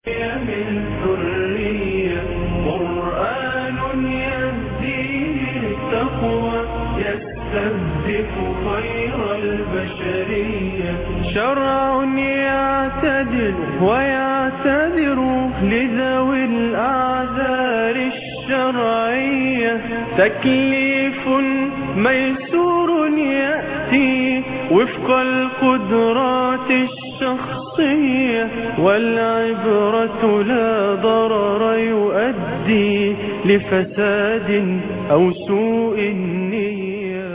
من ذرية قرآن يهدي للتقوى يستهدف خير البشرية شرع يعتدل ويعتذر لذوي الأعذار الشرعية تكليف ميسور يأتي وفق القدرات الشخصية والعبرة لا ضرر يؤدي لفساد أو سوء النية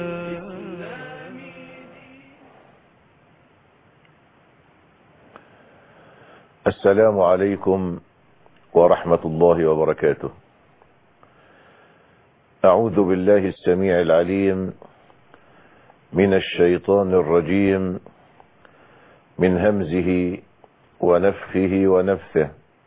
السلام عليكم ورحمة الله وبركاته أعوذ بالله السميع العليم من الشيطان الرجيم من همزه ونفخه ونفثه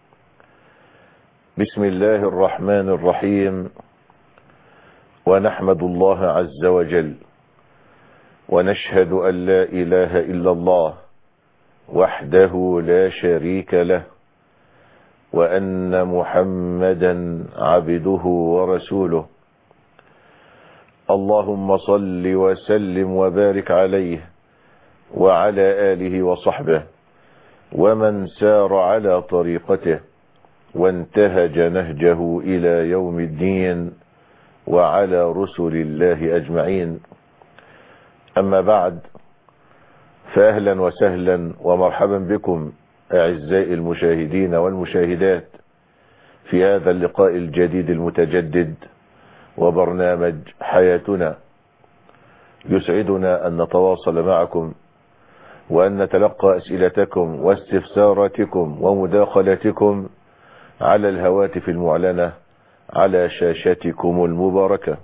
بسم الله الرحمن الرحيم ونحمد الله عز وجل ونشهد أن لا إله إلا الله وحده لا شريك له وأن محمدا عبده ورسوله اللهم صل وسلم وبارك عليه وعلى آله وصحبه ومن سار على طريقته وانتهج نهجه إلى يوم الدين وعلى رسل الله أجمعين أما بعد فأهلا وسهلا ومرحبا بكم أعزائي المشاهدين والمشاهدات في هذا اللقاء الجديد المتجدد وبرنامج حياتنا يسعدنا أن نتواصل معكم وأن نتلقى أسئلتكم واستفساراتكم ومداخلاتكم على الهواتف المعلنة على شاشتكم المباركة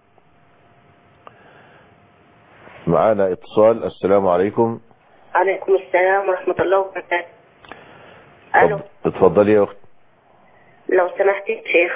معنا اتصال السلام عليكم عليكم السلام ورحمة الله وبركاته ألو اتفضلي يا أخت لو سمحت يا شيخ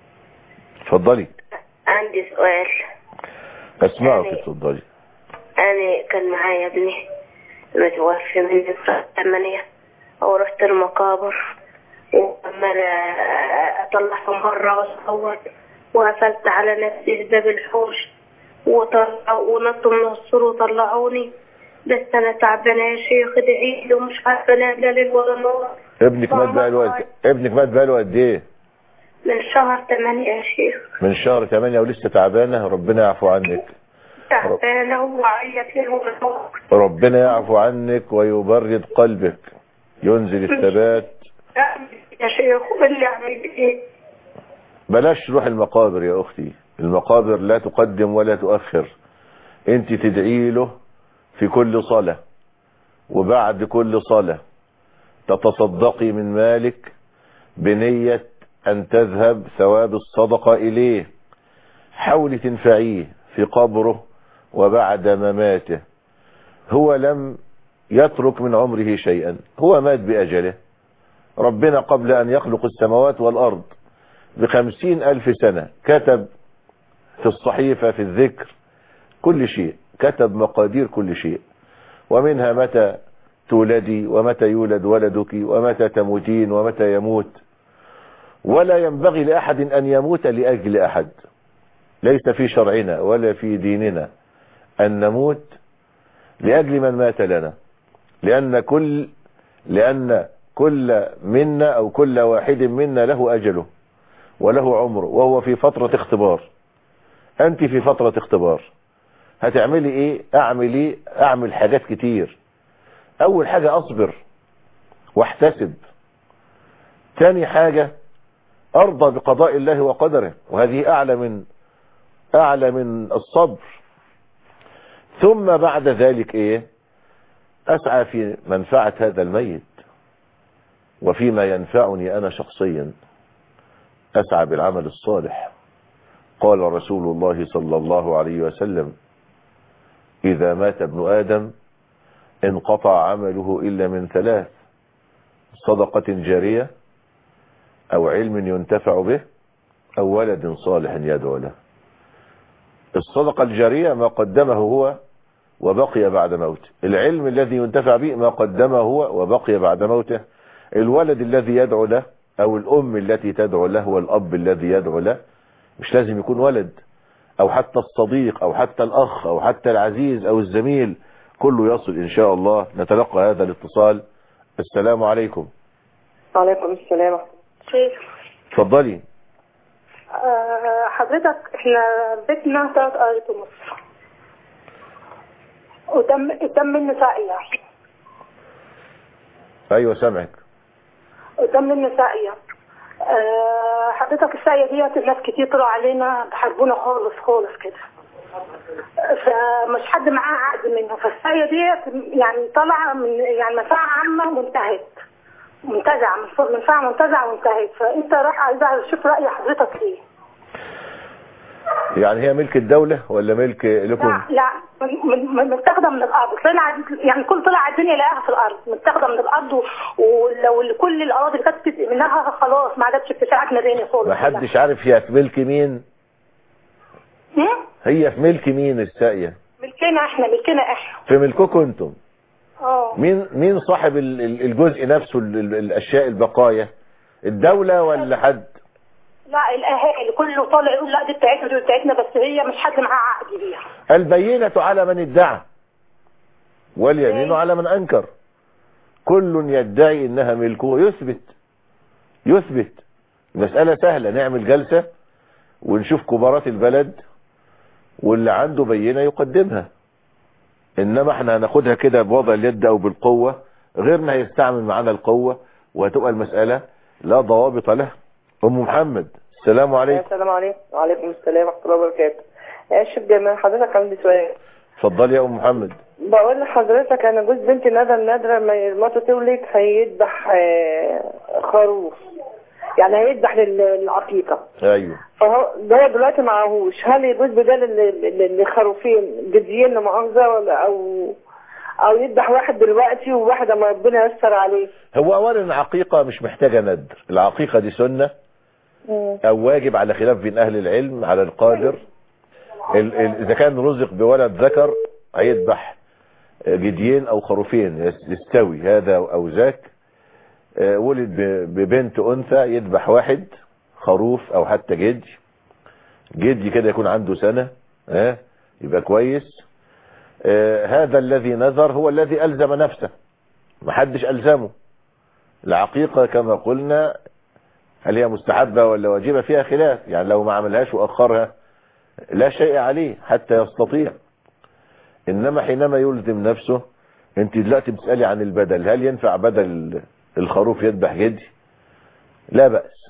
اتفضلي عندي سؤال اسمعك يعني- اتفضلي أنا كان معايا ابني متوفي من سنة ثمانية ورحت المقابر وعمال أطلعهم مرة وأصوت وقفلت على نفسي في باب الحوش وطلعوا ونطوا من السور وطلعوني بس أنا تعبانة يا شيخ ادعي لي ومش عارفة أنام لا ليل ولا نهار ابنك مات بقاله قد ابنك مات بقاله قد ايه من شهر ثمانية يا شيخ من شهر 8 ولسه تعبانه ربنا يعفو عنك تعبانة وعيط لي ونهار ربنا يعفو عنك ويبرد قلبك ينزل الثبات يا شيخ قول لي أعمل إيه بلاش تروح المقابر يا اختي المقابر لا تقدم ولا تؤخر انت تدعي له في كل صلاة وبعد كل صلاة تتصدقي من مالك بنية ان تذهب ثواب الصدقة اليه حاولي تنفعيه في قبره وبعد مماته هو لم يترك من عمره شيئا هو مات بأجله ربنا قبل أن يخلق السماوات والأرض بخمسين ألف سنة كتب في الصحيفة في الذكر كل شيء كتب مقادير كل شيء ومنها متى تولدي ومتى يولد ولدك ومتى تموتين ومتى يموت ولا ينبغي لأحد أن يموت لأجل أحد ليس في شرعنا ولا في ديننا أن نموت لأجل من مات لنا لأن كل لأن كل منا أو كل واحد منا له أجله وله عمره وهو في فترة اختبار أنت في فترة اختبار هتعملي إيه أعملي أعمل حاجات كتير أول حاجة أصبر واحتسب تاني حاجة أرضى بقضاء الله وقدره وهذه أعلى من أعلى من الصبر ثم بعد ذلك إيه أسعى في منفعة هذا الميت وفيما ينفعني أنا شخصيا أسعى بالعمل الصالح قال رسول الله صلى الله عليه وسلم إذا مات ابن آدم انقطع عمله إلا من ثلاث صدقة جارية أو علم ينتفع به أو ولد صالح يدعو له الصدقة الجارية ما قدمه هو وبقي بعد موته العلم الذي ينتفع به ما قدمه هو وبقي بعد موته الولد الذي يدعو له او الام التي تدعو له والاب الذي يدعو له مش لازم يكون ولد او حتى الصديق او حتى الاخ او حتى العزيز او الزميل كله يصل ان شاء الله نتلقى هذا الاتصال السلام عليكم وعليكم السلام شيخ اتفضلي آه، حضرتك احنا بيتنا ثلاث قرارات ونص قدام قدام منه ساقية ايوه سامعك قدام منه ساقية آه، حضرتك الساقية ديت الناس كتير طلعوا علينا بحاربونا خالص خالص كده فمش حد معاه عقد منه فالساقية ديت يعني طالعة من يعني منفعة عامة وانتهت منتزعة من- منفعة منتزعة وانتهت فانت راح عايز اشوف رأي حضرتك ايه يعني هي ملك الدولة ولا ملك لكم لا لا من- من- من- متاخده من الارض طلع يعني كل طلع على الدنيا لقاها في الارض متاخده من الارض و- ولو كل الاراضي اللي كانت منها خلاص ما عادتش بتساعدنا تاني خالص ما حدش عارف هي في ملك مين هم؟ هي في ملك مين الساقية ملكنا احنا ملكنا احنا في ملككم انتم اه مين مين صاحب ال- ال- الجزء نفسه ال- ال- الاشياء البقايا الدولة ولا حد لا الاهالي كله طالع يقول لا دي بتاعتنا دي بتاعتنا بس هي مش حد معاه عقد بيها البينة على من ادعى واليمين على من انكر كل يدعي انها ملكه يثبت يثبت المسألة سهلة نعمل جلسة ونشوف كبارات البلد واللي عنده بينة يقدمها انما احنا هناخدها كده بوضع اليد او بالقوة غيرنا هيستعمل معانا القوة وهتبقى المسألة لا ضوابط لها ام محمد السلام عليكم السلام عليكم وعليكم السلام ورحمة الله وبركاته يا شيخ جمال حضرتك عندي سؤال اتفضلي يا ام محمد بقول لحضرتك انا جوز بنتي ندى النادرة لما مراته تولد هيذبح آه، خروف يعني هيذبح لل- للعقيقة ايوه فهو ده هو دلوقتي معهوش هل يجوز بدل ال- ال- الخروفين جديين لا مؤاخذة ولا او او يذبح واحد دلوقتي وواحد اما ربنا ييسر عليه هو اولا العقيقة مش محتاجة ندر العقيقة دي سنة مم. او واجب على خلاف بين اهل العلم على القادر ال- ال- اذا كان رزق بولد ذكر هيذبح جديين او خروفين يس- يستوي هذا او ذاك آه، ولد ب- ببنت انثى يذبح واحد خروف او حتى جدي جدي كده يكون عنده سنة ها يبقى كويس آه، هذا الذي نذر هو الذي ألزم نفسه محدش ألزمه العقيقة كما قلنا هل هي مستحبة ولا واجبة فيها خلاف يعني لو ما عملهاش وأخرها لا شيء عليه حتى يستطيع إنما حينما يلزم نفسه انت دلوقتي بتسألي عن البدل هل ينفع بدل الخروف يذبح جدي لا بأس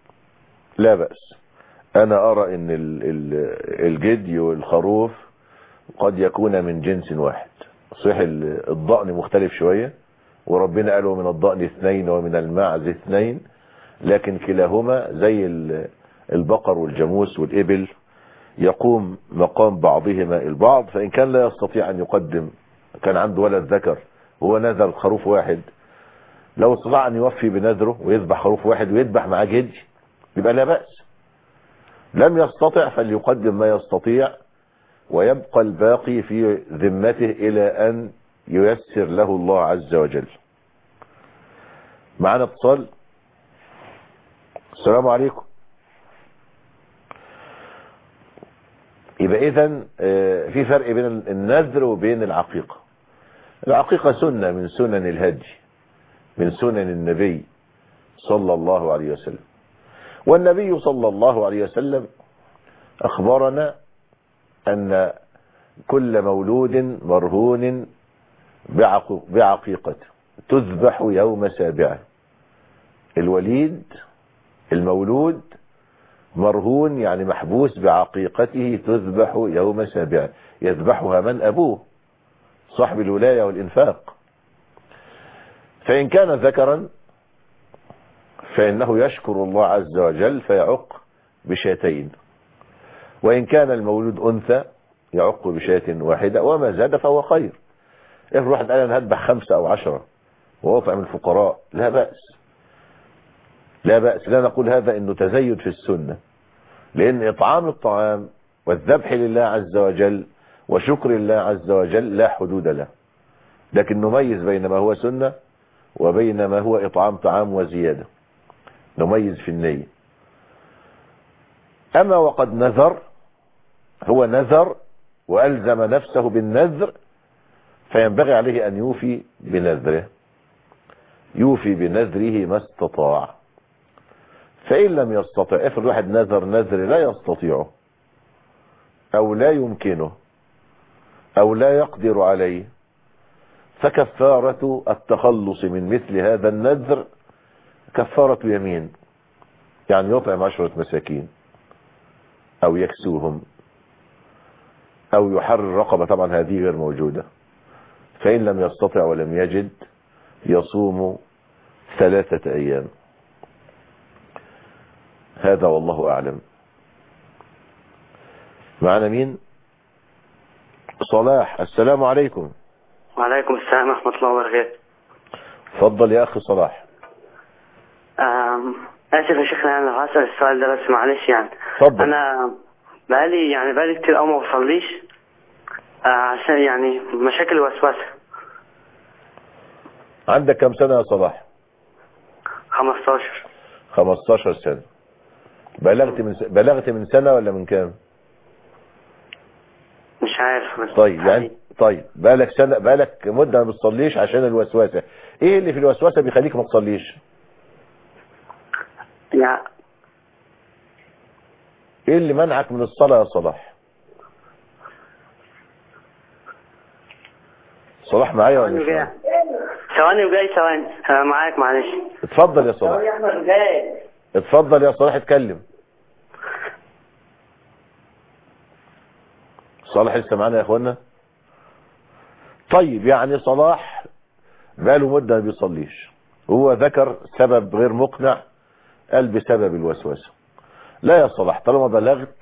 لا بأس أنا أرى إن ال- ال- الجدي والخروف قد يكون من جنس واحد صحيح ال- الضأن مختلف شوية وربنا قال ومن الضأن اثنين ومن المعز اثنين لكن كلاهما زي ال- البقر والجاموس والإبل يقوم مقام بعضهما البعض فإن كان لا يستطيع أن يقدم كان عنده ولد ذكر هو نذر خروف واحد لو استطاع أن يوفي بنذره ويذبح خروف واحد ويذبح معاه جدي يبقى لا بأس لم يستطع فليقدم ما يستطيع ويبقى الباقي في ذمته إلى أن ييسر له الله عز وجل معنا اتصال السلام عليكم يبقى اذا في فرق بين النذر وبين العقيقة العقيقة سنة من سنن الهدي من سنن النبي صلى الله عليه وسلم والنبي صلى الله عليه وسلم أخبرنا أن كل مولود مرهون بعق- بعقيقته تذبح يوم سابعه الوليد المولود مرهون يعني محبوس بعقيقته تذبح يوم سابعه يذبحها من أبوه صاحب الولاية والإنفاق فإن كان ذكرا فإنه يشكر الله عز وجل فيعق بشاتين وإن كان المولود أنثى يعق بشاة واحدة وما زاد فهو خير افرض واحد قال أنا هذبح خمسة أو عشرة وأطعم الفقراء لا بأس لا بأس لا نقول هذا إنه تزيد في السنة لأن إطعام الطعام والذبح لله عز وجل وشكر الله عز وجل لا حدود له لكن نميز بين ما هو سنة وبين ما هو إطعام طعام وزيادة نميز في النية أما وقد نذر هو نذر وألزم نفسه بالنذر فينبغي عليه أن يوفي بنذره يوفي بنذره ما استطاع فإن لم يستطع افرض واحد نذر نذر لا يستطيعه أو لا يمكنه أو لا يقدر عليه فكفارة التخلص من مثل هذا النذر كفارة يمين يعني يطعم عشرة مساكين أو يكسوهم أو يحرر رقبة طبعا هذه غير موجودة فإن لم يستطع ولم يجد يصوم ثلاثة أيام هذا والله أعلم معنا مين صلاح السلام عليكم وعليكم السلام ورحمة الله وبركاته تفضل يا أخي صلاح آم، آسف يا شيخنا أنا لو هسأل السؤال ده بس معلش يعني تفضل. أنا بقالي يعني بقالي كتير أوي ما بصليش آه، عشان يعني مشاكل الوسوسة عندك كم سنة يا صلاح 15 15 سنة بلغت من س... بلغت من سنة ولا من كام مش عارف بس طيب يعني طيب بقالك سنة بقالك مدة ما بتصليش عشان الوسوسة ايه اللي في الوسوسة بيخليك ما تصليش يعني ايه اللي منعك من الصلاة يا صلاح صلاح معايا ولا ثواني مش وجاي معايا؟ ثواني وجاي ثواني آه، معاك معلش اتفضل يا صلاح يا أحمد جاي اتفضل يا صلاح اتكلم صلاح لسه معانا يا اخوانا طيب يعني صلاح بقاله مدة ما بيصليش هو ذكر سبب غير مقنع قال بسبب الوسوسة لا يا صلاح طالما بلغت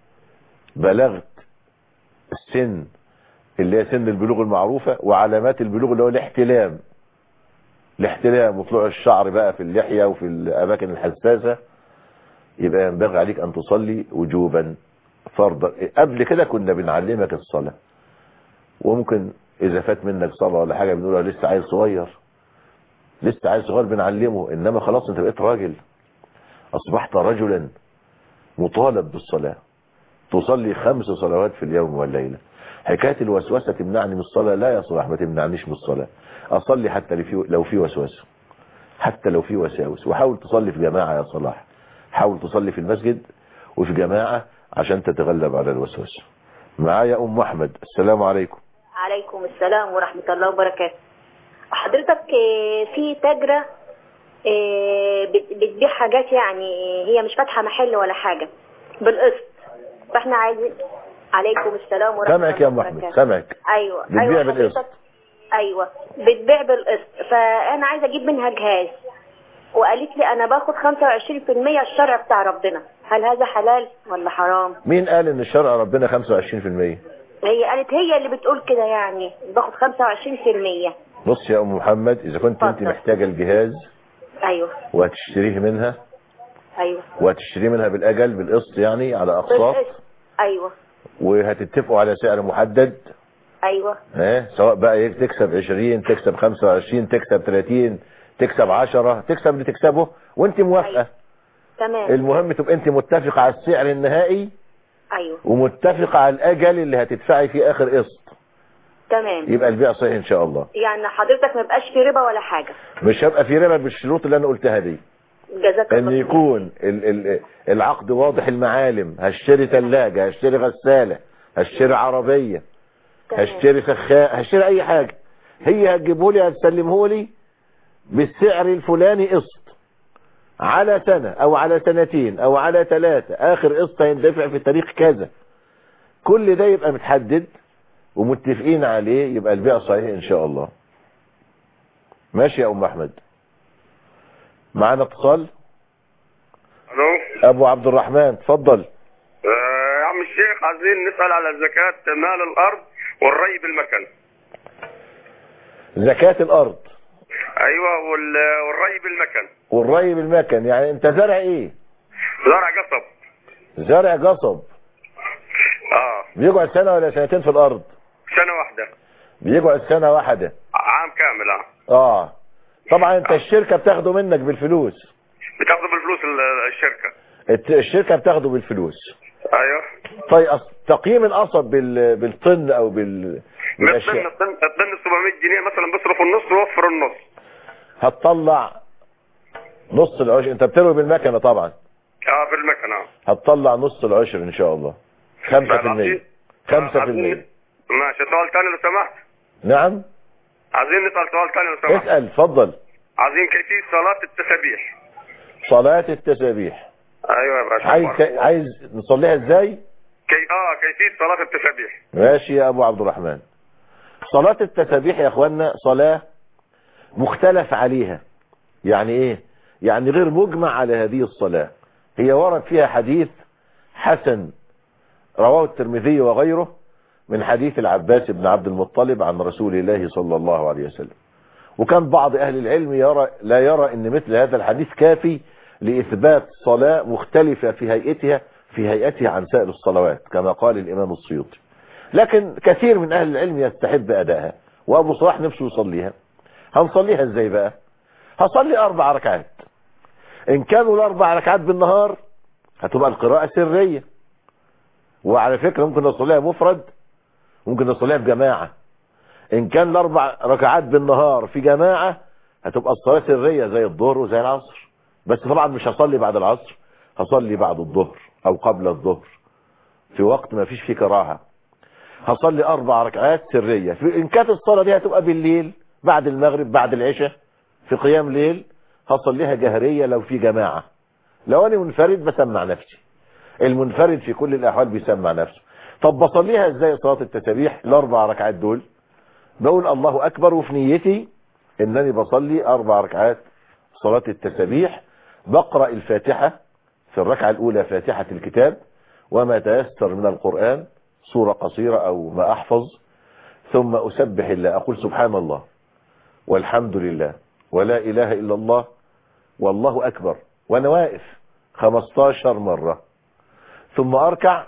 بلغت السن اللي هي سن البلوغ المعروفة وعلامات البلوغ اللي هو الاحتلام الاحتلام وطلوع الشعر بقى في اللحية وفي الأماكن الحساسة يبقى ينبغي عليك أن تصلي وجوبا فرضا قبل كده كنا بنعلمك الصلاة وممكن إذا فات منك صلاة ولا حاجة بنقولها لسه عيل صغير لسه عيل صغير بنعلمه إنما خلاص أنت بقيت راجل أصبحت رجلا مطالب بالصلاة تصلي خمس صلوات في اليوم والليلة حكاية الوسوسة تمنعني من الصلاة لا يا صلاح ما تمنعنيش من الصلاة أصلي حتى لو في- لو في وسوسة حتى لو في وساوس وحاول تصلي في جماعة يا صلاح حاول تصلي في المسجد وفي جماعة عشان تتغلب على الوسوسة معايا أم أحمد السلام عليكم عليكم السلام ورحمة الله وبركاته حضرتك آه، في تاجرة آه، بت- بتبيع حاجات يعني هي مش فاتحة محل ولا حاجة بالقسط فاحنا عايزين عليكم السلام ورحمة سامعك يا الله أم أحمد وبركاته سامعك ايوه بتبيع ايوه بالقسط. حضرتك ايوه بتبيع بالقسط فانا عايزه اجيب منها جهاز وقالت لي انا باخد 25% الشرع بتاع ربنا هل هذا حلال ولا حرام مين قال ان الشرع ربنا 25% هي قالت هي اللي بتقول كده يعني باخد 25% بص يا ام محمد اذا كنت انت اتفضل. محتاجة الجهاز ايوه وهتشتريه منها ايوه وهتشتريه منها بالاجل بالقسط يعني على اقساط بالقسط. ايوه وهتتفقوا على سعر محدد ايوه ها سواء بقى تكسب 20 تكسب 25 تكسب 30 تكسب 10 تكسب اللي تكسبه وانت موافقة تمام المهم تبقى انت متفقة على السعر النهائي ايوه ومتفقة على الاجل اللي هتدفعي فيه اخر قسط تمام يبقى البيع صحيح ان شاء الله يعني حضرتك ما يبقاش في ربا ولا حاجه مش هبقى في ربا بالشروط اللي انا قلتها دي جزاك ان الله خير. يكون ال ال العقد واضح المعالم هشتري ثلاجة هشتري غسالة هشتري عربية تمام. هشتري سخاء هشتري اي حاجة هي هتجيبه لي هتسلمه لي بالسعر الفلاني قسط على سنة او على سنتين او على ثلاثة اخر قسط هيندفع في تاريخ كذا كل ده يبقى متحدد ومتفقين عليه يبقى البيع صحيح ان شاء الله ماشي يا ام احمد معانا اتصال الو ابو عبد الرحمن تفضل آه، يا عم الشيخ عايزين نسأل على زكاة مال الأرض والري بالمكن زكاة الارض أيوة وال- والري بالمكن والري بالمكن يعني انت زرع ايه زرع قصب زرع قصب اه بيقعد سنة ولا سنتين في الارض سنة واحدة بيقعد سنة واحدة عام كامل اه اه طبعا انت الشركة بتاخده منك بالفلوس بتاخده بالفلوس ال- الشركه الت- الشركة بتاخده بالفلوس ايوه طيب أص- تقييم القصب بال... بالطن او بال... الطن بالاشياء الطن الطن 700 جنيه مثلا بيصرف النص ويوفر النص هتطلع نص العشر انت بتروي بالمكنة طبعا اه في المكنه هتطلع نص العشر ان شاء الله خمسة في المية خمسة في عايزين- المية ماشي سؤال ثاني لو سمحت نعم عايزين نسال سؤال ثاني لو سمحت اسأل اتفضل عايزين كيفيه صلاه التسابيح صلاة التسابيح ايوه يا باشا عايز بارك. عايز نصليها ازاي كي... اه كيفيه صلاه التسابيح ماشي يا ابو عبد الرحمن صلاة التسابيح يا اخوانا صلاة مختلف عليها يعني ايه يعني غير مجمع على هذه الصلاة هي ورد فيها حديث حسن رواه الترمذي وغيره من حديث العباس بن عبد المطلب عن رسول الله صلى الله عليه وسلم وكان بعض اهل العلم يرى لا يرى ان مثل هذا الحديث كافي لاثبات صلاة مختلفة في هيئتها في هيئتها عن سائر الصلوات كما قال الامام السيوطي لكن كثير من اهل العلم يستحب ادائها وابو صلاح نفسه يصليها هنصليها ازاي بقى هصلي اربع ركعات ان كانوا الاربع ركعات بالنهار هتبقى القراءة سرية وعلى فكرة ممكن نصليها مفرد ممكن نصليها بجماعة ان كان الاربع ركعات بالنهار في جماعة هتبقى الصلاة سرية زي الظهر وزي العصر بس طبعا مش هصلي بعد العصر هصلي بعد الظهر او قبل الظهر في وقت ما فيش فيه كراهة هصلي اربع ركعات سرية في ان كانت الصلاة دي هتبقى بالليل بعد المغرب بعد العشاء في قيام ليل هصليها جهرية لو في جماعة لو انا منفرد بسمع نفسي المنفرد في كل الاحوال بيسمع نفسه طب بصليها ازاي صلاة التسابيح الاربع ركعات دول بقول الله اكبر وفي نيتي انني بصلي اربع ركعات صلاة التسابيح بقرأ الفاتحة في الركعة الاولى فاتحة الكتاب وما تيسر من القرآن سورة قصيرة او ما احفظ ثم اسبح الله اقول سبحان الله والحمد لله ولا اله الا الله والله اكبر وانا واقف 15 مرة ثم اركع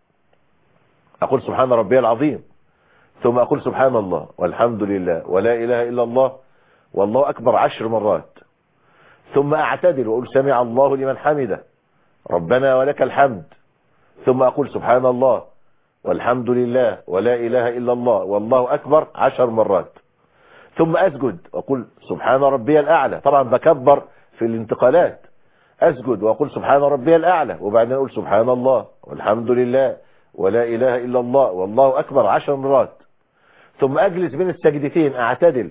اقول سبحان ربي العظيم ثم اقول سبحان الله والحمد لله ولا اله الا الله والله اكبر عشر مرات ثم اعتدل واقول سمع الله لمن حمده ربنا ولك الحمد ثم اقول سبحان الله والحمد لله ولا اله الا الله والله اكبر عشر مرات ثم اسجد واقول سبحان ربي الاعلى طبعا بكبر في الانتقالات اسجد واقول سبحان ربي الاعلى وبعدين اقول سبحان الله والحمد لله ولا اله الا الله والله اكبر عشر مرات ثم اجلس بين السجدتين اعتدل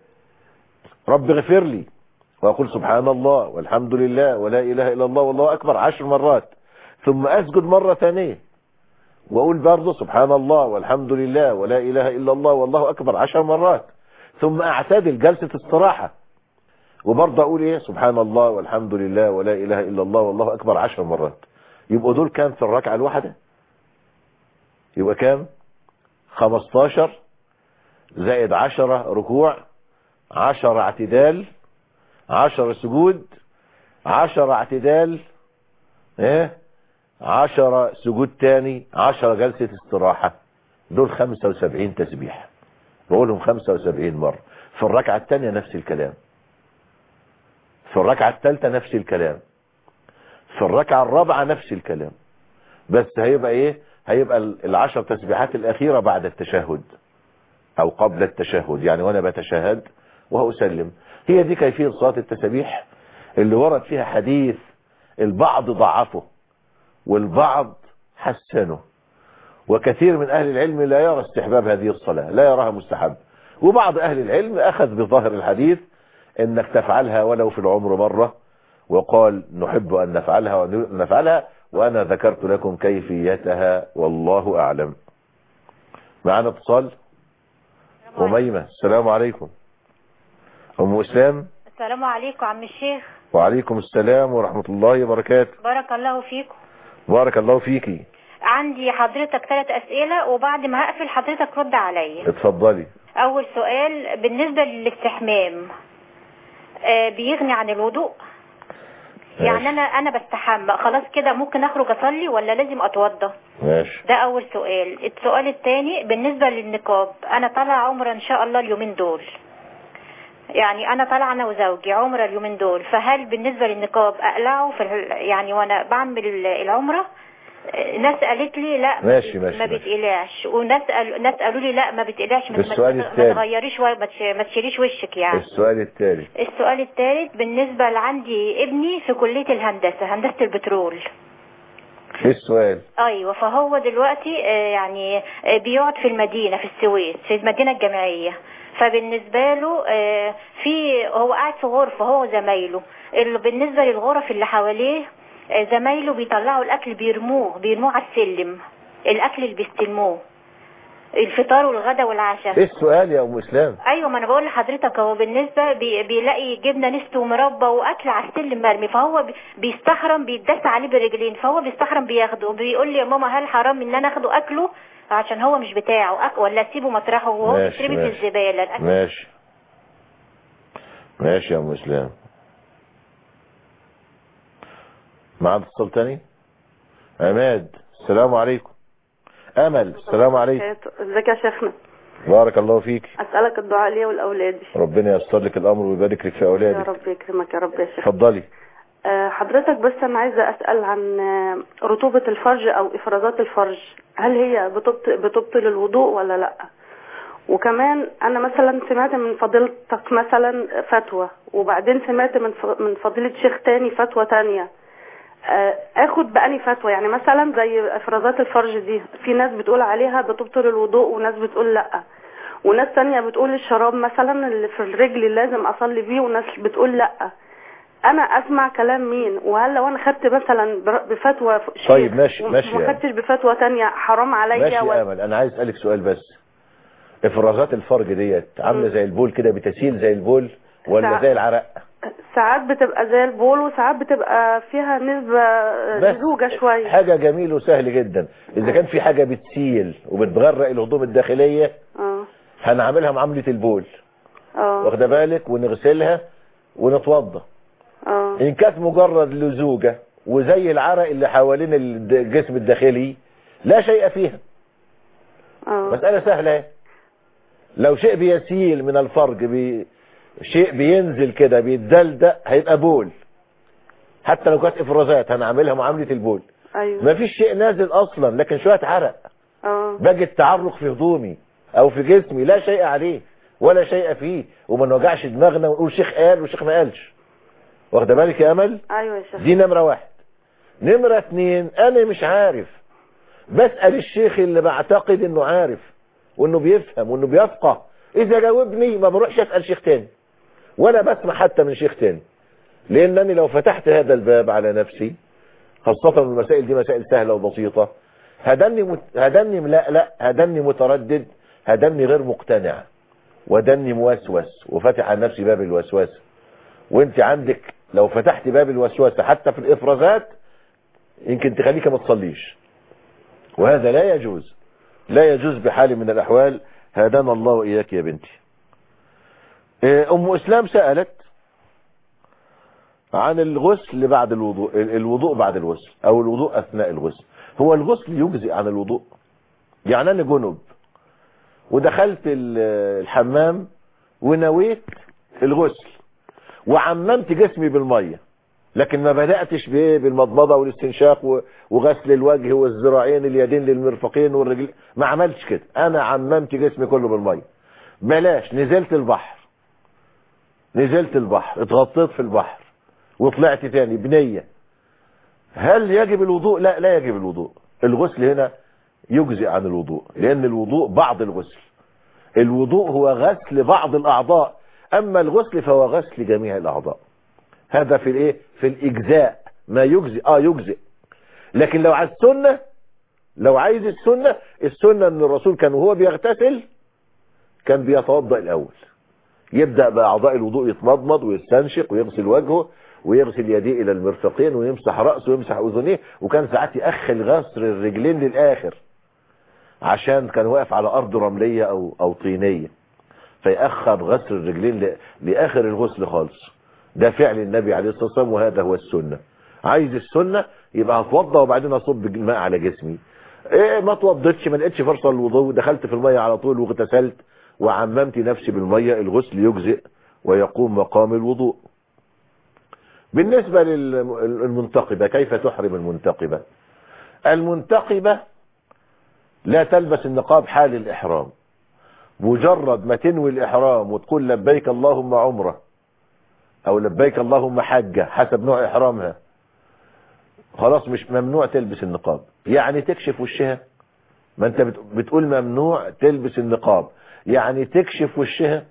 رب اغفر لي واقول سبحان الله والحمد لله ولا اله الا الله والله اكبر عشر مرات ثم اسجد مرة ثانية واقول برضه سبحان الله والحمد لله ولا اله الا الله والله اكبر عشر مرات ثم اعتدل جلسة استراحة وبرضه اقول ايه سبحان الله والحمد لله ولا اله الا الله والله اكبر عشر مرات يبقوا دول كام في الركعة الواحدة يبقى كام 15 زائد 10 ركوع 10 اعتدال 10 سجود 10 اعتدال ايه 10 سجود تاني 10 جلسة استراحة دول 75 تسبيح بقولهم 75 مرة في الركعة الثانية نفس الكلام في الركعة الثالثة نفس الكلام في الركعة الرابعة نفس الكلام بس هيبقى ايه هيبقى العشر تسبيحات الاخيرة بعد التشهد او قبل التشهد يعني وانا بتشهد وهسلم هي دي كيفية صلاة التسبيح اللي ورد فيها حديث البعض ضعفه والبعض حسنه وكثير من اهل العلم لا يرى استحباب هذه الصلاة لا يراها مستحب وبعض اهل العلم اخذ بظاهر الحديث انك تفعلها ولو في العمر مرة وقال نحب ان نفعلها ونفعلها وانا ذكرت لكم كيفيتها والله اعلم معنا اتصال أميمة السلام عليكم أم إسلام السلام عليكم عم الشيخ وعليكم السلام ورحمة الله وبركاته بارك الله فيكم بارك الله فيكي عندي حضرتك ثلاث أسئلة وبعد ما هقفل حضرتك رد عليا اتفضلي أول سؤال بالنسبة للاستحمام آه بيغني عن الوضوء يعني أنا أنا بستحمى خلاص كده ممكن أخرج أصلي ولا لازم أتوضى ماشي ده أول سؤال السؤال الثاني بالنسبة للنقاب أنا طالعة عمرة إن شاء الله اليومين دول يعني انا طالعه انا وزوجي عمره اليومين دول فهل بالنسبه للنقاب اقلعه في ال- يعني وانا بعمل ال- العمره آه، ناس قالت لي لا ماشي، ماشي، ما ماشي. بيتقلعش وناس قال... ناس قالوا لي لا ما بيتقلعش ما السؤال ما- ما التالي. تغيريش و- ما تش- ما تشيليش وشك يعني السؤال التالي السؤال الثالث بالنسبه لعندي ابني في كليه الهندسه هندسه البترول ايه السؤال ايوه فهو دلوقتي آه، يعني آه، بيقعد في المدينه في السويس في المدينه الجامعيه فبالنسبه له آه، في هو قاعد في غرفه هو وزمايله اللي بالنسبه للغرف اللي حواليه آه، زمايله بيطلعوا الاكل بيرموه بيرموه على السلم الاكل اللي بيستلموه الفطار والغدا والعشاء ايه السؤال يا ام اسلام ايوه ما انا بقول لحضرتك هو بالنسبه بي بيلاقي جبنه نست ومربى واكل على السلم مرمي فهو بي- بيستحرم بيتدس عليه بالرجلين فهو بيستحرم بياخده وبيقول لي يا ماما هل حرام ان انا اخده اكله عشان هو مش بتاعه أك... ولا اسيبه مطرحه وهو ماشي، بيترمي في ماشي. الزباله الأكل ماشي ماشي يا ام اسلام معانا اتصال تاني عماد السلام عليكم امل السلام عليكم ازيك يا شيخنا بارك الله فيك اسالك الدعاء لي ولاولادي ربنا ييسر لك الامر ويبارك لك في يا اولادك رب يكرمك يا رب يا شيخ اتفضلي آه، حضرتك بس انا عايزه اسال عن آه، رطوبه الفرج او افرازات الفرج هل هي بتبطل, بتبطل الوضوء ولا لا وكمان انا مثلا سمعت من فضيلتك مثلا فتوى وبعدين سمعت من ف- من فضيله شيخ تاني فتوى تانية آه، اخد بأني فتوى يعني مثلا زي افرازات الفرج دي في ناس بتقول عليها بتبطل الوضوء وناس بتقول لا وناس تانية بتقول الشراب مثلا اللي في الرجل لازم اصلي بيه وناس بتقول لا انا اسمع كلام مين وهل لو انا خدت مثلا بر- بفتوى شيخ طيب، ماشي، وم- ماشي وما يعني. خدتش بفتوى تانية حرام عليا ماشي يا ولا امل انا عايز اسالك سؤال بس افرازات الفرج ديت عامله زي البول كده بتسيل زي البول ولا ساعة. زي العرق ساعات بتبقى زي البول وساعات بتبقى فيها نسبة بس لزوجة شوية حاجه جميل وسهل جدا اذا كان في حاجه بتسيل وبتغرق الهضوم الداخليه اه هنعملها معامله البول اه واخده بالك ونغسلها ونتوضى اه ان كانت مجرد لزوجه وزي العرق اللي حوالين الد- الجسم الداخلي لا شيء فيها اه مسألة سهلة اهي. لو شيء بيسيل من الفرج بي شيء بينزل كده بيتدلدق هيبقى بول حتى لو كانت افرازات هنعملها معاملة البول ايوه ما فيش شيء نازل اصلا لكن شوية عرق اه باجي التعرق في هدومي او في جسمي لا شيء عليه ولا شيء فيه وما نوجعش دماغنا ونقول شيخ قال وشيخ ما قالش واخده بالك يا امل ايوه يا شيخ دي نمرة واحد نمرة اتنين انا مش عارف بسأل الشيخ اللي بعتقد انه عارف وانه بيفهم وانه بيفقه اذا جاوبني ما بروحش اسأل شيخ تاني ولا بسمع حتى من شيخ تاني لانني لو فتحت هذا الباب على نفسي خاصة المسائل دي مسائل سهلة وبسيطة هدني مت... هدني ملألأ هدني متردد هدني غير مقتنع ودني موسوس وفتح على نفسي باب الوسوسه وانت عندك لو فتحت باب الوسوسه حتى في الافرازات يمكن تخليك ما تصليش وهذا لا يجوز لا يجوز بحال من الاحوال هدانا الله واياك يا بنتي اه، ام اسلام سالت عن الغسل بعد الوضوء الوضوء بعد الغسل او الوضوء اثناء الغسل هو الغسل يجزئ عن الوضوء يعني انا جنب ودخلت ال- الحمام ونويت الغسل وعممت جسمي بالميه لكن ما بداتش بايه بالمضمضه والاستنشاق و- وغسل الوجه والذراعين اليدين للمرفقين والرجل ما عملتش كده انا عممت جسمي كله بالميه بلاش نزلت البحر نزلت البحر اتغطيت في البحر وطلعت تاني بنيه هل يجب الوضوء لا لا يجب الوضوء الغسل هنا يجزئ عن الوضوء لان الوضوء بعض الغسل الوضوء هو غسل بعض الاعضاء اما الغسل فهو غسل جميع الاعضاء هذا في الايه في الاجزاء ما يجزئ اه يجزئ لكن لو على السنه لو عايز السنه السنه ان الرسول كان وهو بيغتسل كان بيتوضا الاول يبدا باعضاء الوضوء يتمضمض ويستنشق ويغسل وجهه ويغسل يديه الى المرفقين ويمسح راسه ويمسح اذنيه وكان ساعات ياخر غسل الرجلين للاخر عشان كان واقف على ارض رمليه او او طينيه فيأخر غسل الرجلين ل- لآخر الغسل خالص ده فعل النبي عليه الصلاة والسلام وهذا هو السنة عايز السنة يبقى هتوضى وبعدين اصب الماء على جسمي ايه ما توضتش ما لقيتش فرصة للوضوء دخلت في المية على طول واغتسلت وعممت نفسي بالمية الغسل يجزئ ويقوم مقام الوضوء بالنسبة للمنتقبة كيف تحرم المنتقبة المنتقبة لا تلبس النقاب حال الإحرام مجرد ما تنوي الإحرام وتقول لبيك اللهم عمره أو لبيك اللهم حجة حسب نوع إحرامها خلاص مش ممنوع تلبس النقاب يعني تكشف وشها ما انت بت- بتقول ممنوع تلبس النقاب يعني تكشف وشها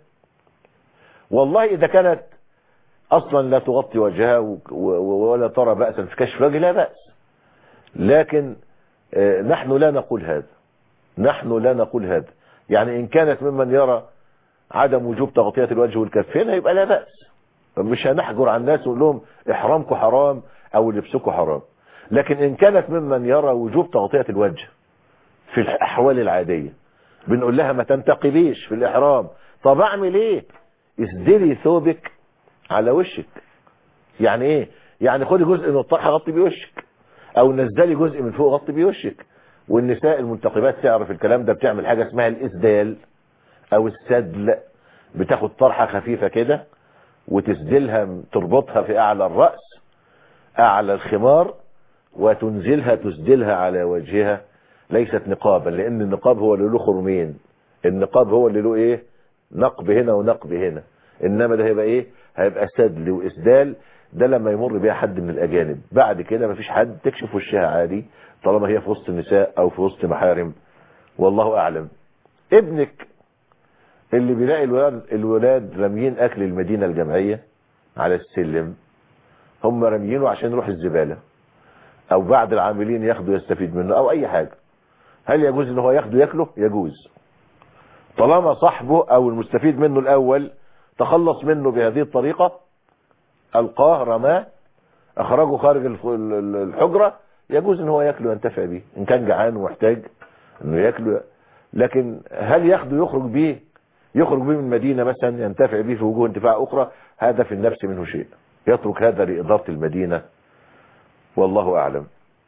والله إذا كانت أصلا لا تغطي وجهها و- و- ولا ترى بأسا في كشف وجه لا بأس لكن آه، نحن لا نقول هذا نحن لا نقول هذا يعني إن كانت ممن يرى عدم وجوب تغطية الوجه والكفين هيبقى لا بأس مش هنحجر على الناس ونقول لهم إحرامكم حرام أو لبسكم حرام لكن إن كانت ممن يرى وجوب تغطية الوجه في الأحوال العادية بنقول لها ما تنتقبيش في الإحرام طب أعمل إيه اسدلي ثوبك على وشك يعني إيه يعني خدي جزء من الطرحة غطي بيه وشك أو نزلي جزء من فوق غطي بيه وشك والنساء المنتقبات تعرف الكلام ده بتعمل حاجة اسمها الإسدال أو السدل بتاخد طرحة خفيفة كده وتسدلها تربطها في أعلى الرأس أعلى الخمار وتنزلها تسدلها على وجهها ليست نقابا لأن النقاب هو اللي له خرمين النقاب هو اللي له إيه نقب هنا ونقب هنا إنما ده هيبقى إيه هيبقى سدل وإسدال ده لما يمر بيها حد من الأجانب بعد كده مفيش حد تكشف وشها عادي طالما هي في وسط النساء أو في وسط محارم والله أعلم ابنك اللي بيلاقي الولاد, الولاد راميين أكل المدينة الجامعية على السلم هم راميينه عشان يروح الزبالة أو بعد العاملين ياخدوا يستفيد منه أو أي حاجة هل يجوز ان هو ياخده ياكله يجوز طالما صاحبه او المستفيد منه الاول تخلص منه بهذه الطريقة القاه رماه اخرجه خارج الف- ال- ال- الحجرة يجوز ان هو ياكله ينتفع به ان كان جعان ومحتاج انه ياكله لكن هل ياخده يخرج به يخرج به من مدينة مثلا ينتفع به في وجوه انتفاع اخرى هذا في النفس منه شيء يترك هذا لإدارة المدينة والله اعلم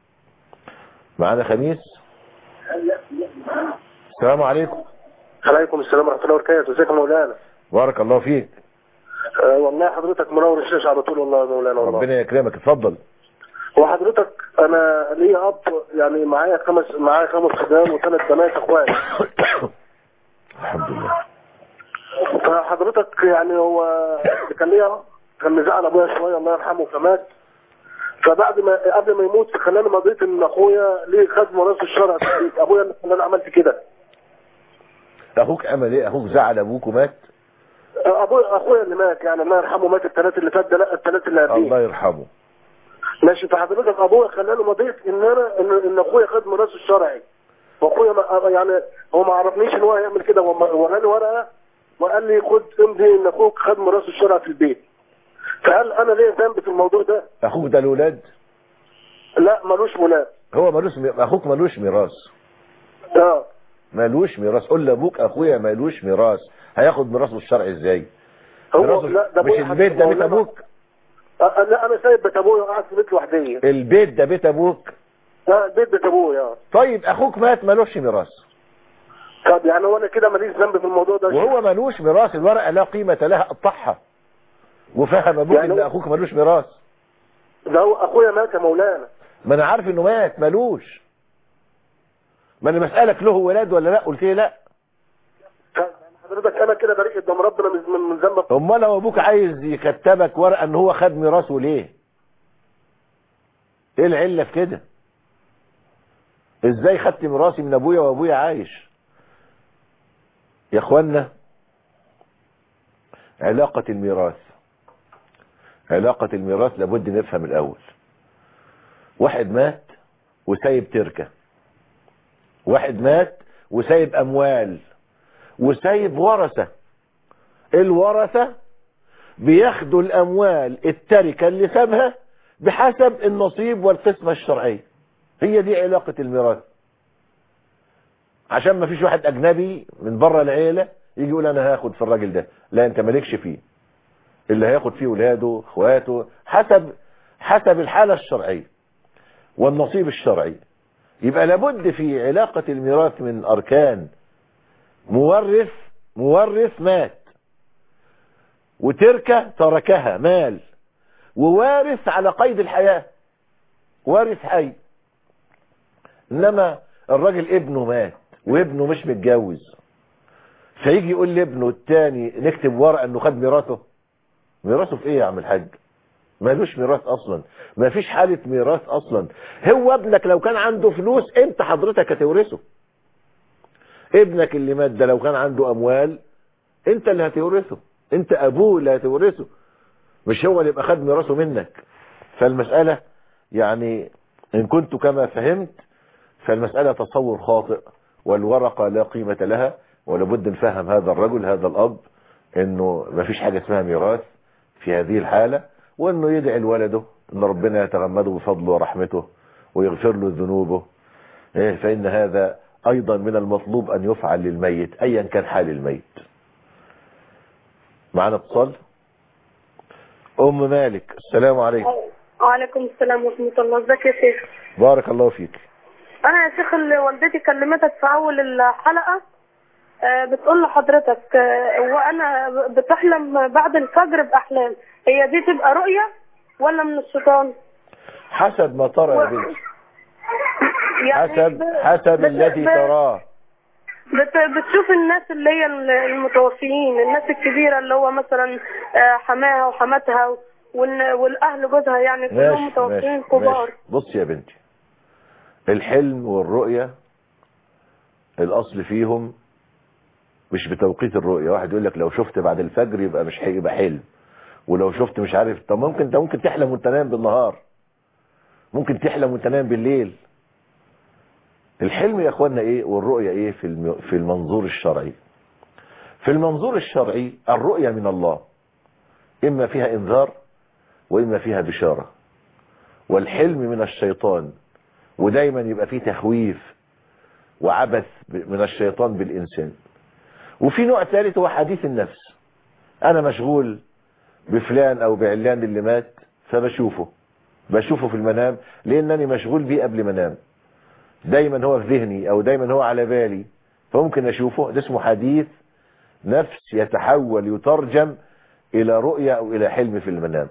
معنا خميس السلام عليكم عليكم السلام ورحمة الله وبركاته ازيك يا مولانا بارك الله فيك أه والله حضرتك منور الشاشة على طول والله يا مولانا والله ربنا يكرمك اتفضل وحضرتك انا ليا اب يعني معايا خمس معايا خمس خدام وثلاث بنات اخوات الحمد لله فحضرتك يعني هو كان ليا كان مزعل ابويا شويه الله يرحمه فمات فبعد ما قبل ما يموت خلاني مضيت ان اخويا ليه خد ميراث الشرع ابويا اللي خلاني عملت كده اخوك عمل ايه اخوك زعل ابوك ومات ابويا اخويا اللي مات يعني الله يرحمه مات الثلاث اللي فات ده لا الثلاث اللي قبليه الله يرحمه ماشي فحضرتك ابويا خلاني مضيت ان انا ان, إن اخويا خد ميراث الشرعي واخويا ما يعني هو ما عرفنيش ان هو هيعمل كده هو وراني ورقه وقال لي خد امضي ان اخوك خد ميراث الشرع في البيت فهل انا ليا ذنب في الموضوع ده؟ اخوك ده الولاد لا ملوش ولاد هو ملوش م... اخوك ملوش ميراث اه ملوش ميراث قول لابوك اخويا ملوش ميراث هياخد ميراثه الشرعي ازاي هو ميراثه- لا ده مش أبويا البيت ده حضرتك بيت مولانا. ابوك آه لا انا سايب بيت ابويا وقاعد في بيت لوحدي البيت ده بيت ابوك اه البيت بيت ابويا طيب اخوك مات ملوش ميراث طب يعني هو انا كده ماليش ذنب في الموضوع ده وهو ملوش ميراث الورقه لا قيمه لها قطعها وفهم ابوك يعني ان هو- اخوك ملوش ميراث ده هو اخويا مات يا مولانا ما انا عارف انه مات ملوش ما انا بسالك له ولاد ولا لا قلت لي لا حضرتك انا كده بريء قدام ربنا من من- من ذنب امال لو ابوك عايز يكتبك ورقه ان هو خد ميراثه ليه ايه العله في كده ازاي خدت ميراثي من ابويا وابويا عايش يا اخوانا علاقة الميراث علاقة الميراث لابد نفهم الاول واحد مات وسايب تركة واحد مات وسايب اموال وسايب ورثة الورثة بياخدوا الاموال التركة اللي سابها بحسب النصيب والقسمة الشرعية هي دي علاقة الميراث عشان ما فيش واحد اجنبي من بره العيلة يجي يقول انا هاخد في الراجل ده لا انت مالكش فيه اللي هياخد فيه ولاده اخواته حسب حسب الحالة الشرعية والنصيب الشرعي يبقى لابد في علاقة الميراث من اركان مورث مورث مات وتركة تركها مال ووارث على قيد الحياة وارث حي انما الراجل ابنه مات وابنه مش متجوز فيجي يقول لابنه التاني نكتب ورقه انه خد ميراثه ميراثه في ايه يا عم الحاج مالوش ميراث اصلا ما فيش حالة ميراث اصلا هو ابنك لو كان عنده فلوس انت حضرتك هتورثه ابنك اللي مات ده لو كان عنده اموال انت اللي هتورثه انت ابوه اللي هتورثه مش هو اللي يبقى خد ميراثه منك فالمسألة يعني ان كنت كما فهمت فالمسألة تصور خاطئ والورقة لا قيمة لها ولابد نفهم هذا الرجل هذا الاب انه ما فيش حاجة اسمها ميراث في هذه الحالة وانه يدعي لولده ان ربنا يتغمده بفضله ورحمته ويغفر له ذنوبه إيه فان هذا ايضا من المطلوب ان يفعل للميت ايا كان حال الميت معنا اتصال ام مالك السلام عليكم وعليكم السلام ورحمة الله ازيك يا شيخ بارك الله فيك انا يا شيخ اللي والدتي كلمتك في اول الحلقة آه، بتقول لحضرتك آه، وانا بتحلم بعد الفجر باحلام هي دي تبقى رؤية ولا من الشيطان حسب ما ترى يا بنتي يعني حسب ب- حسب بت- الذي ب- تراه بت... بتشوف الناس اللي هي المتوفيين الناس الكبيرة اللي هو مثلا آه، حماها وحماتها وال- والاهل جوزها يعني كلهم ماشي متوفيين ماشي كبار ماشي بص يا بنتي الحلم والرؤية الاصل فيهم مش بتوقيت الرؤية واحد يقول لك لو شفت بعد الفجر يبقى مش هيبقى حلم ولو شفت مش عارف طب ممكن انت ممكن تحلم وانت نايم بالنهار ممكن تحلم وانت نايم بالليل الحلم يا اخوانا ايه والرؤية ايه في الم- في المنظور الشرعي في المنظور الشرعي الرؤية من الله اما فيها انذار واما فيها بشارة والحلم من الشيطان ودايما يبقى فيه تخويف وعبث ب- من الشيطان بالإنسان وفي نوع ثالث هو حديث النفس أنا مشغول بفلان أو بعلان اللي مات فبشوفه بشوفه في المنام لأنني مشغول بيه قبل ما انام دايما هو في ذهني أو دايما هو على بالي فممكن أشوفه ده اسمه حديث نفس يتحول يترجم إلى رؤية أو إلى حلم في المنام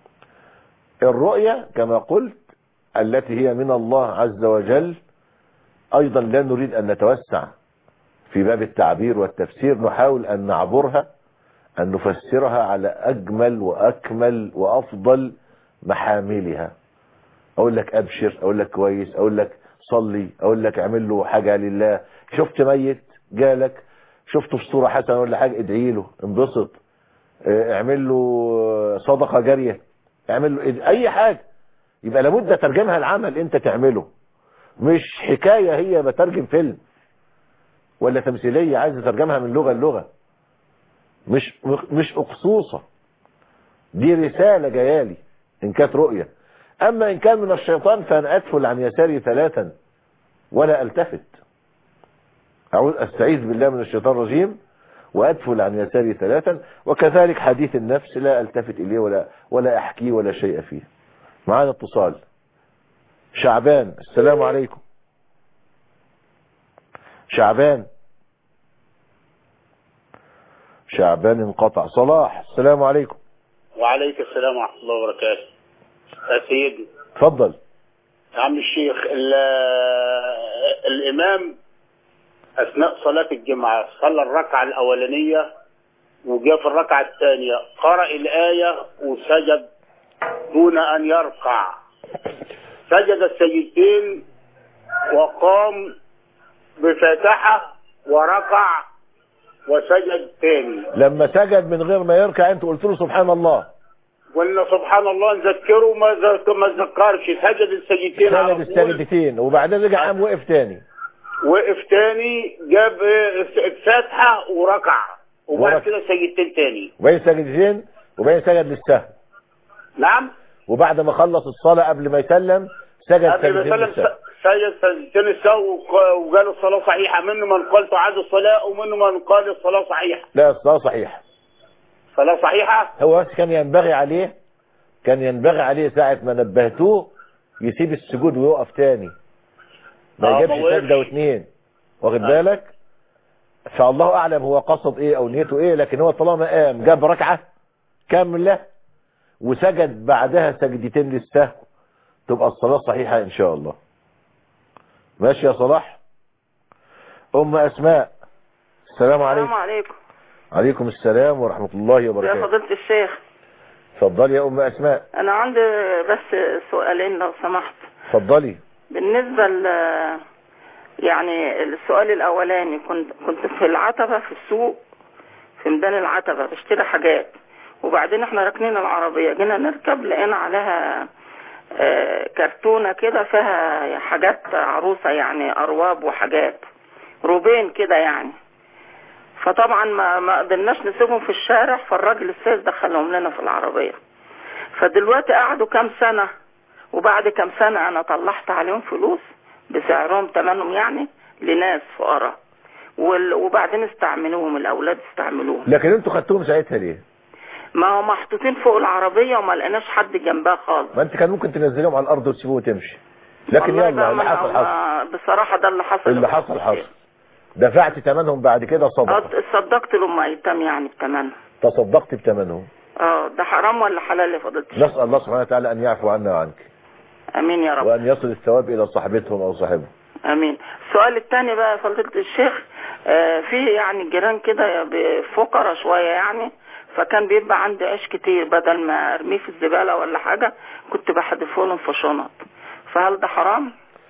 الرؤية كما قلت التي هي من الله عز وجل ايضا لا نريد ان نتوسع في باب التعبير والتفسير نحاول ان نعبرها ان نفسرها على اجمل واكمل وافضل محاملها اقول لك ابشر اقول لك كويس اقول لك صلي اقول لك اعمل له حاجة لله شفت ميت جالك شفته في صورة حسنة ولا حاجة ادعي له انبسط اه، اعمل له صدقة جارية اعمل له اي حاجة يبقى لابد ترجمها العمل انت تعمله مش حكاية هي بترجم فيلم ولا تمثيلية عايز ترجمها من لغة للغة مش مش اقصوصة دي رسالة جايالي ان كانت رؤية اما ان كان من الشيطان فانا ادفل عن يساري ثلاثا ولا التفت اعوذ استعيذ بالله من الشيطان الرجيم وادفل عن يساري ثلاثا وكذلك حديث النفس لا التفت اليه ولا ولا احكيه ولا شيء فيه معانا اتصال شعبان السلام عليكم شعبان شعبان انقطع صلاح السلام عليكم وعليك السلام ورحمة الله وبركاته يا سيدي اتفضل يا عم الشيخ ال- الإمام أثناء صلاة الجمعة صلى الركعة الأولانية وجاء في الركعة الثانية قرأ الآية وسجد دون أن يركع سجد السجدتين وقام بفاتحة وركع وسجد تاني لما سجد من غير ما يركع انت قلت له سبحان الله قلنا سبحان الله نذكره ما ذك- ما ذكرش سجد السجدتين على سجد طول السجدتين وبعدين رجع قام وقف تاني وقف تاني جاب الفاتحة وركع وبعد وركع. كده سجدتين تاني وبين سجدتين وبين سجد للسهو نعم وبعد ما خلص الصلاة قبل ما يسلم سجد قبل ما سجدتين سلم للسهو سجد سجدتين السهو وق- وقال الصلاة صحيحة منه من قال تعاد الصلاة ومنه من قال الصلاة صحيحة لا الصلاة صحيحة صلاة صحيحة هو بس كان ينبغي عليه كان ينبغي عليه ساعة ما نبهتوه يسيب السجود ويقف تاني ما آه، يجيبش ما وقفش. سجدة واثنين واخد آه. بالك فالله اعلم هو قصد ايه او نيته ايه لكن هو طالما قام جاب ركعة كاملة وسجد بعدها سجدتين للسهو تبقى الصلاة صحيحة ان شاء الله ماشي يا صلاح ام اسماء السلام عليكم السلام عليكم عليكم السلام ورحمة الله يا وبركاته فضيلة الشيخ اتفضلي يا ام اسماء أنا عندي بس سؤالين لو سمحت اتفضلي بالنسبة ل يعني السؤال الأولاني كنت كنت في العتبة في السوق في ميدان العتبة بشتري حاجات وبعدين احنا راكنين العربية جينا نركب لقينا عليها آه، كرتونة كده فيها حاجات عروسة يعني أرواب وحاجات روبين كده يعني فطبعا ما ما قدرناش نسيبهم في الشارع فالراجل السيس دخلهم لنا في العربية فدلوقتي قعدوا كام سنة وبعد كام سنة أنا طلعت عليهم فلوس بسعرهم تمنهم يعني لناس فقراء وال- وبعدين استعملوهم الأولاد استعملوهم لكن انتوا خدتوهم ساعتها ليه ما هم محطوطين فوق العربية وما لقيناش حد جنبها خالص ما انت كان ممكن تنزلهم على الارض وتسيبوه وتمشي لكن والله يلا بقى اللي ما- حصل حصل ما- بصراحة ده اللي حصل اللي حصل حصل دفعت ثمنهم بعد كده صدقة اه صدقت لهم ايتام يعني بتمنهم تصدقت بثمنهم اه ده حرام ولا حلال يا فضيلة الشيخ؟ نسأل الله سبحانه وتعالى أن يعفو عنا وعنك امين يا رب وأن يصل الثواب إلى صاحبتهم أو صاحبهم امين السؤال الثاني بقى يا فضيلة الشيخ آه في يعني جيران كده فقراء شوية يعني فكان بيبقى عندي عيش كتير بدل ما ارميه في الزبالة ولا حاجة كنت بحدفه لهم في شنط فهل ده حرام؟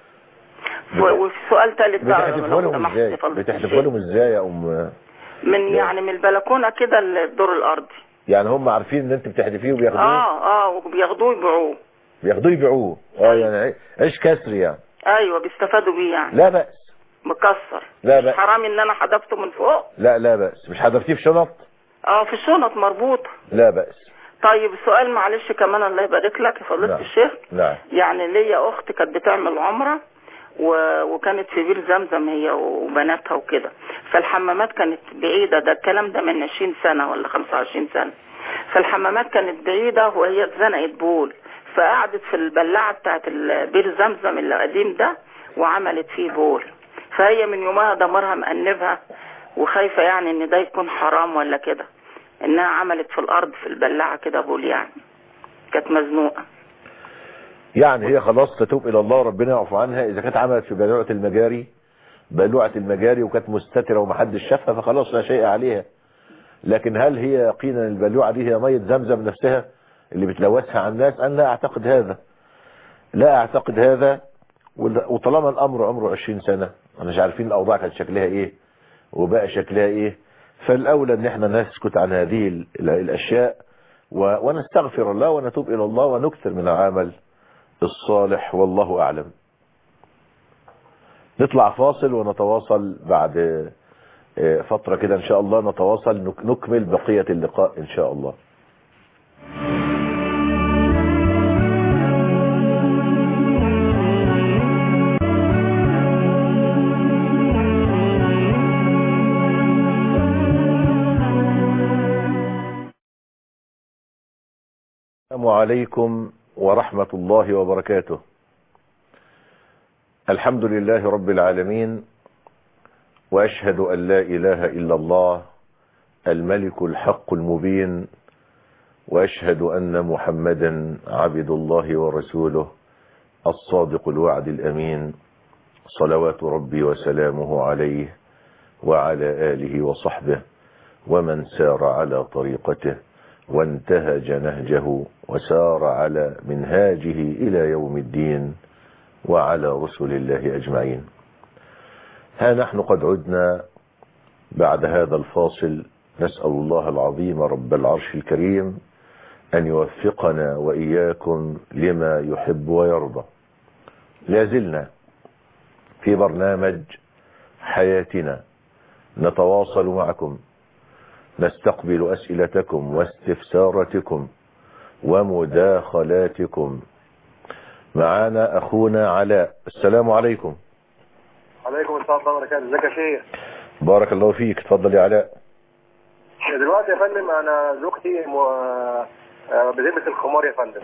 و- وفي سؤال ثالث بقى بتحدفوا لو لهم سمحت إزاي يا فضيلة بتحدفوا الشيخ. لهم إزاي يا أم من يعني من البلكونة كده الدور الارضي يعني هم عارفين إن أنت بتحدفيه وبياخدوه اه اه وبياخدوه يبيعوه بياخدوه يبيعوه اه يعني عي- عيش كسري يعني ايوه بيستفادوا بيه يعني لا بأس مكسر لا مش بأس حرام ان انا حدفته من فوق لا لا بأس مش حدفتيه في شنط اه في الشنط مربوطه لا بأس طيب سؤال معلش كمان الله يبارك لك يا فضيله نعم. الشيخ نعم يعني ليا اخت كانت بتعمل عمره و... وكانت في بير زمزم هي وبناتها وكده فالحمامات كانت بعيده ده الكلام ده من 20 سنه ولا 25 سنه فالحمامات كانت بعيده وهي اتزنقت بول فقعدت في البلاعه بتاعت ال- بير زمزم القديم ده وعملت فيه بول فهي من يومها ضميرها مأنبها وخايفه يعني ان ده يكون حرام ولا كده انها عملت في الارض في البلاعه كده بول يعني كانت مزنوقه يعني هي خلاص تتوب إلى الله ربنا يعفو عنها إذا كانت عملت في بلوعة المجاري بلوعة المجاري وكانت مستترة ومحدش شافها فخلاص لا شيء عليها لكن هل هي يقينا البلوعة دي هي مية زمزم نفسها اللي بتلوثها على الناس أنا لا أعتقد هذا لا أعتقد هذا وال- وطالما الأمر عمره 20 سنة أنا مش عارفين الأوضاع كانت شكلها إيه وبقى شكلها إيه فالأولى أن احنا نسكت عن هذه ال- ال- الأشياء و- ونستغفر الله ونتوب إلى الله ونكثر من العمل الصالح والله أعلم نطلع فاصل ونتواصل بعد آه، فترة كده إن شاء الله نتواصل نك- نكمل بقية اللقاء إن شاء الله السلام عليكم ورحمة الله وبركاته الحمد لله رب العالمين وأشهد أن لا إله إلا الله الملك الحق المبين وأشهد أن محمدا عبد الله ورسوله الصادق الوعد الأمين صلوات ربي وسلامه عليه وعلى آله وصحبه ومن سار على طريقته وانتهج نهجه وسار على منهاجه إلى يوم الدين وعلى رسل الله أجمعين ها نحن قد عدنا بعد هذا الفاصل نسأل الله العظيم رب العرش الكريم أن يوفقنا وإياكم لما يحب ويرضى لازلنا في برنامج حياتنا نتواصل معكم نستقبل أسئلتكم واستفساراتكم ومداخلاتكم معنا أخونا علاء السلام عليكم عليكم السلام ورحمه الله وبركاته ازيك يا شيخ بارك الله فيك تفضل يا علاء دلوقتي يا فندم انا زوجتي م... آه، بتلبس الخمار يا فندم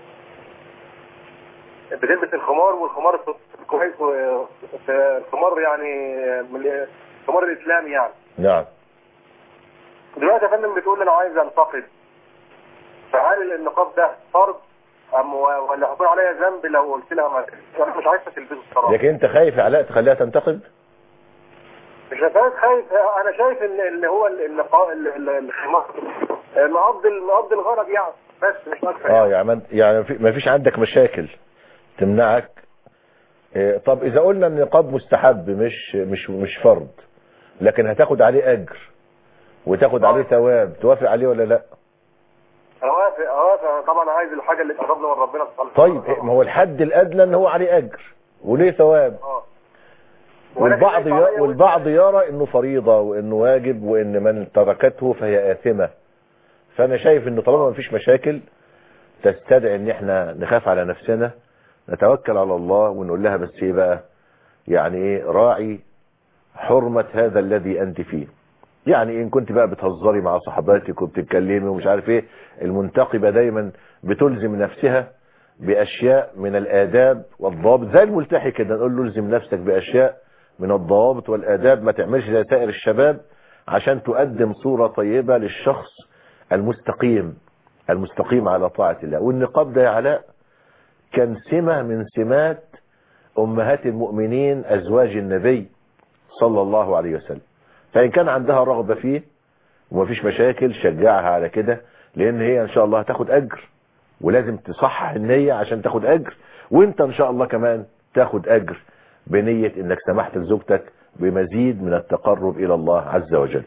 بتلبس الخمار والخمار كويس و- الخمار يعني من الخمار الاسلامي يعني نعم دلوقتي يا فندم بتقول انا عايز انتقد فهل النقاب ده فرض أم و- ولا هيكون عليها ذنب لو قلت لها ما انا مش عايزة تلبسه الصراحة لكن انت خايف يا علاء تخليها تنتقب مش عشان خايف انا شايف ان اللي هو النقاب الخمار مقضي مقضي الغرض يعني بس مش اكتر اه يعني ما- يعني في- ما فيش عندك مشاكل تمنعك إيه، طب اذا قلنا ان النقاب مستحب مش مش مش فرض لكن هتاخد عليه اجر وتاخد عليه ثواب توافق عليه ولا لا اوافق اوافق طبعا عايز الحاجه اللي تقربنا من ربنا سبحانه طيب إيه، ما هو الحد الادنى ان هو عليه اجر وليه ثواب والبعض ي... والبعض يرى انه فريضة وانه واجب وان من تركته فهي آثمة فانا شايف انه طالما ما فيش مشاكل تستدعي ان احنا نخاف على نفسنا نتوكل على الله ونقول لها بس ايه بقى يعني ايه راعي حرمة هذا الذي انت فيه يعني ان كنت بقى بتهزري مع صحباتك وبتتكلمي ومش عارف ايه المنتقبة دايما بتلزم نفسها باشياء من الاداب والضوابط زي الملتحي كده نقول له الزم نفسك باشياء من الضوابط والاداب ما تعملش زي سائر الشباب عشان تقدم صورة طيبة للشخص المستقيم المستقيم على طاعة الله والنقاب ده يا علاء كان سمة من سمات امهات المؤمنين ازواج النبي صلى الله عليه وسلم فان كان عندها رغبة فيه ومفيش مشاكل شجعها على كده لان هي ان شاء الله هتاخد اجر ولازم تصحح النية عشان تاخد اجر وانت ان شاء الله كمان تاخد اجر بنية انك سمحت لزوجتك بمزيد من التقرب الى الله عز وجل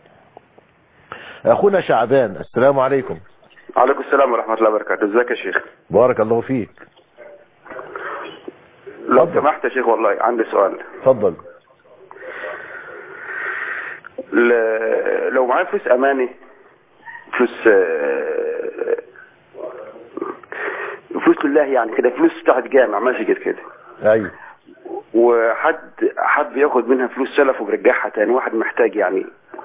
اخونا شعبان السلام عليكم عليكم السلام ورحمة الله وبركاته ازيك يا شيخ بارك الله فيك لو سمحت يا شيخ والله عندي سؤال اتفضل ل- لو معايا فلوس اماني فلوس آه، فلوس لله يعني كده فلوس بتاعت جامع مسجد كده ايوه وحد حد ياخد منها فلوس سلف وبيرجعها تاني واحد محتاج يعني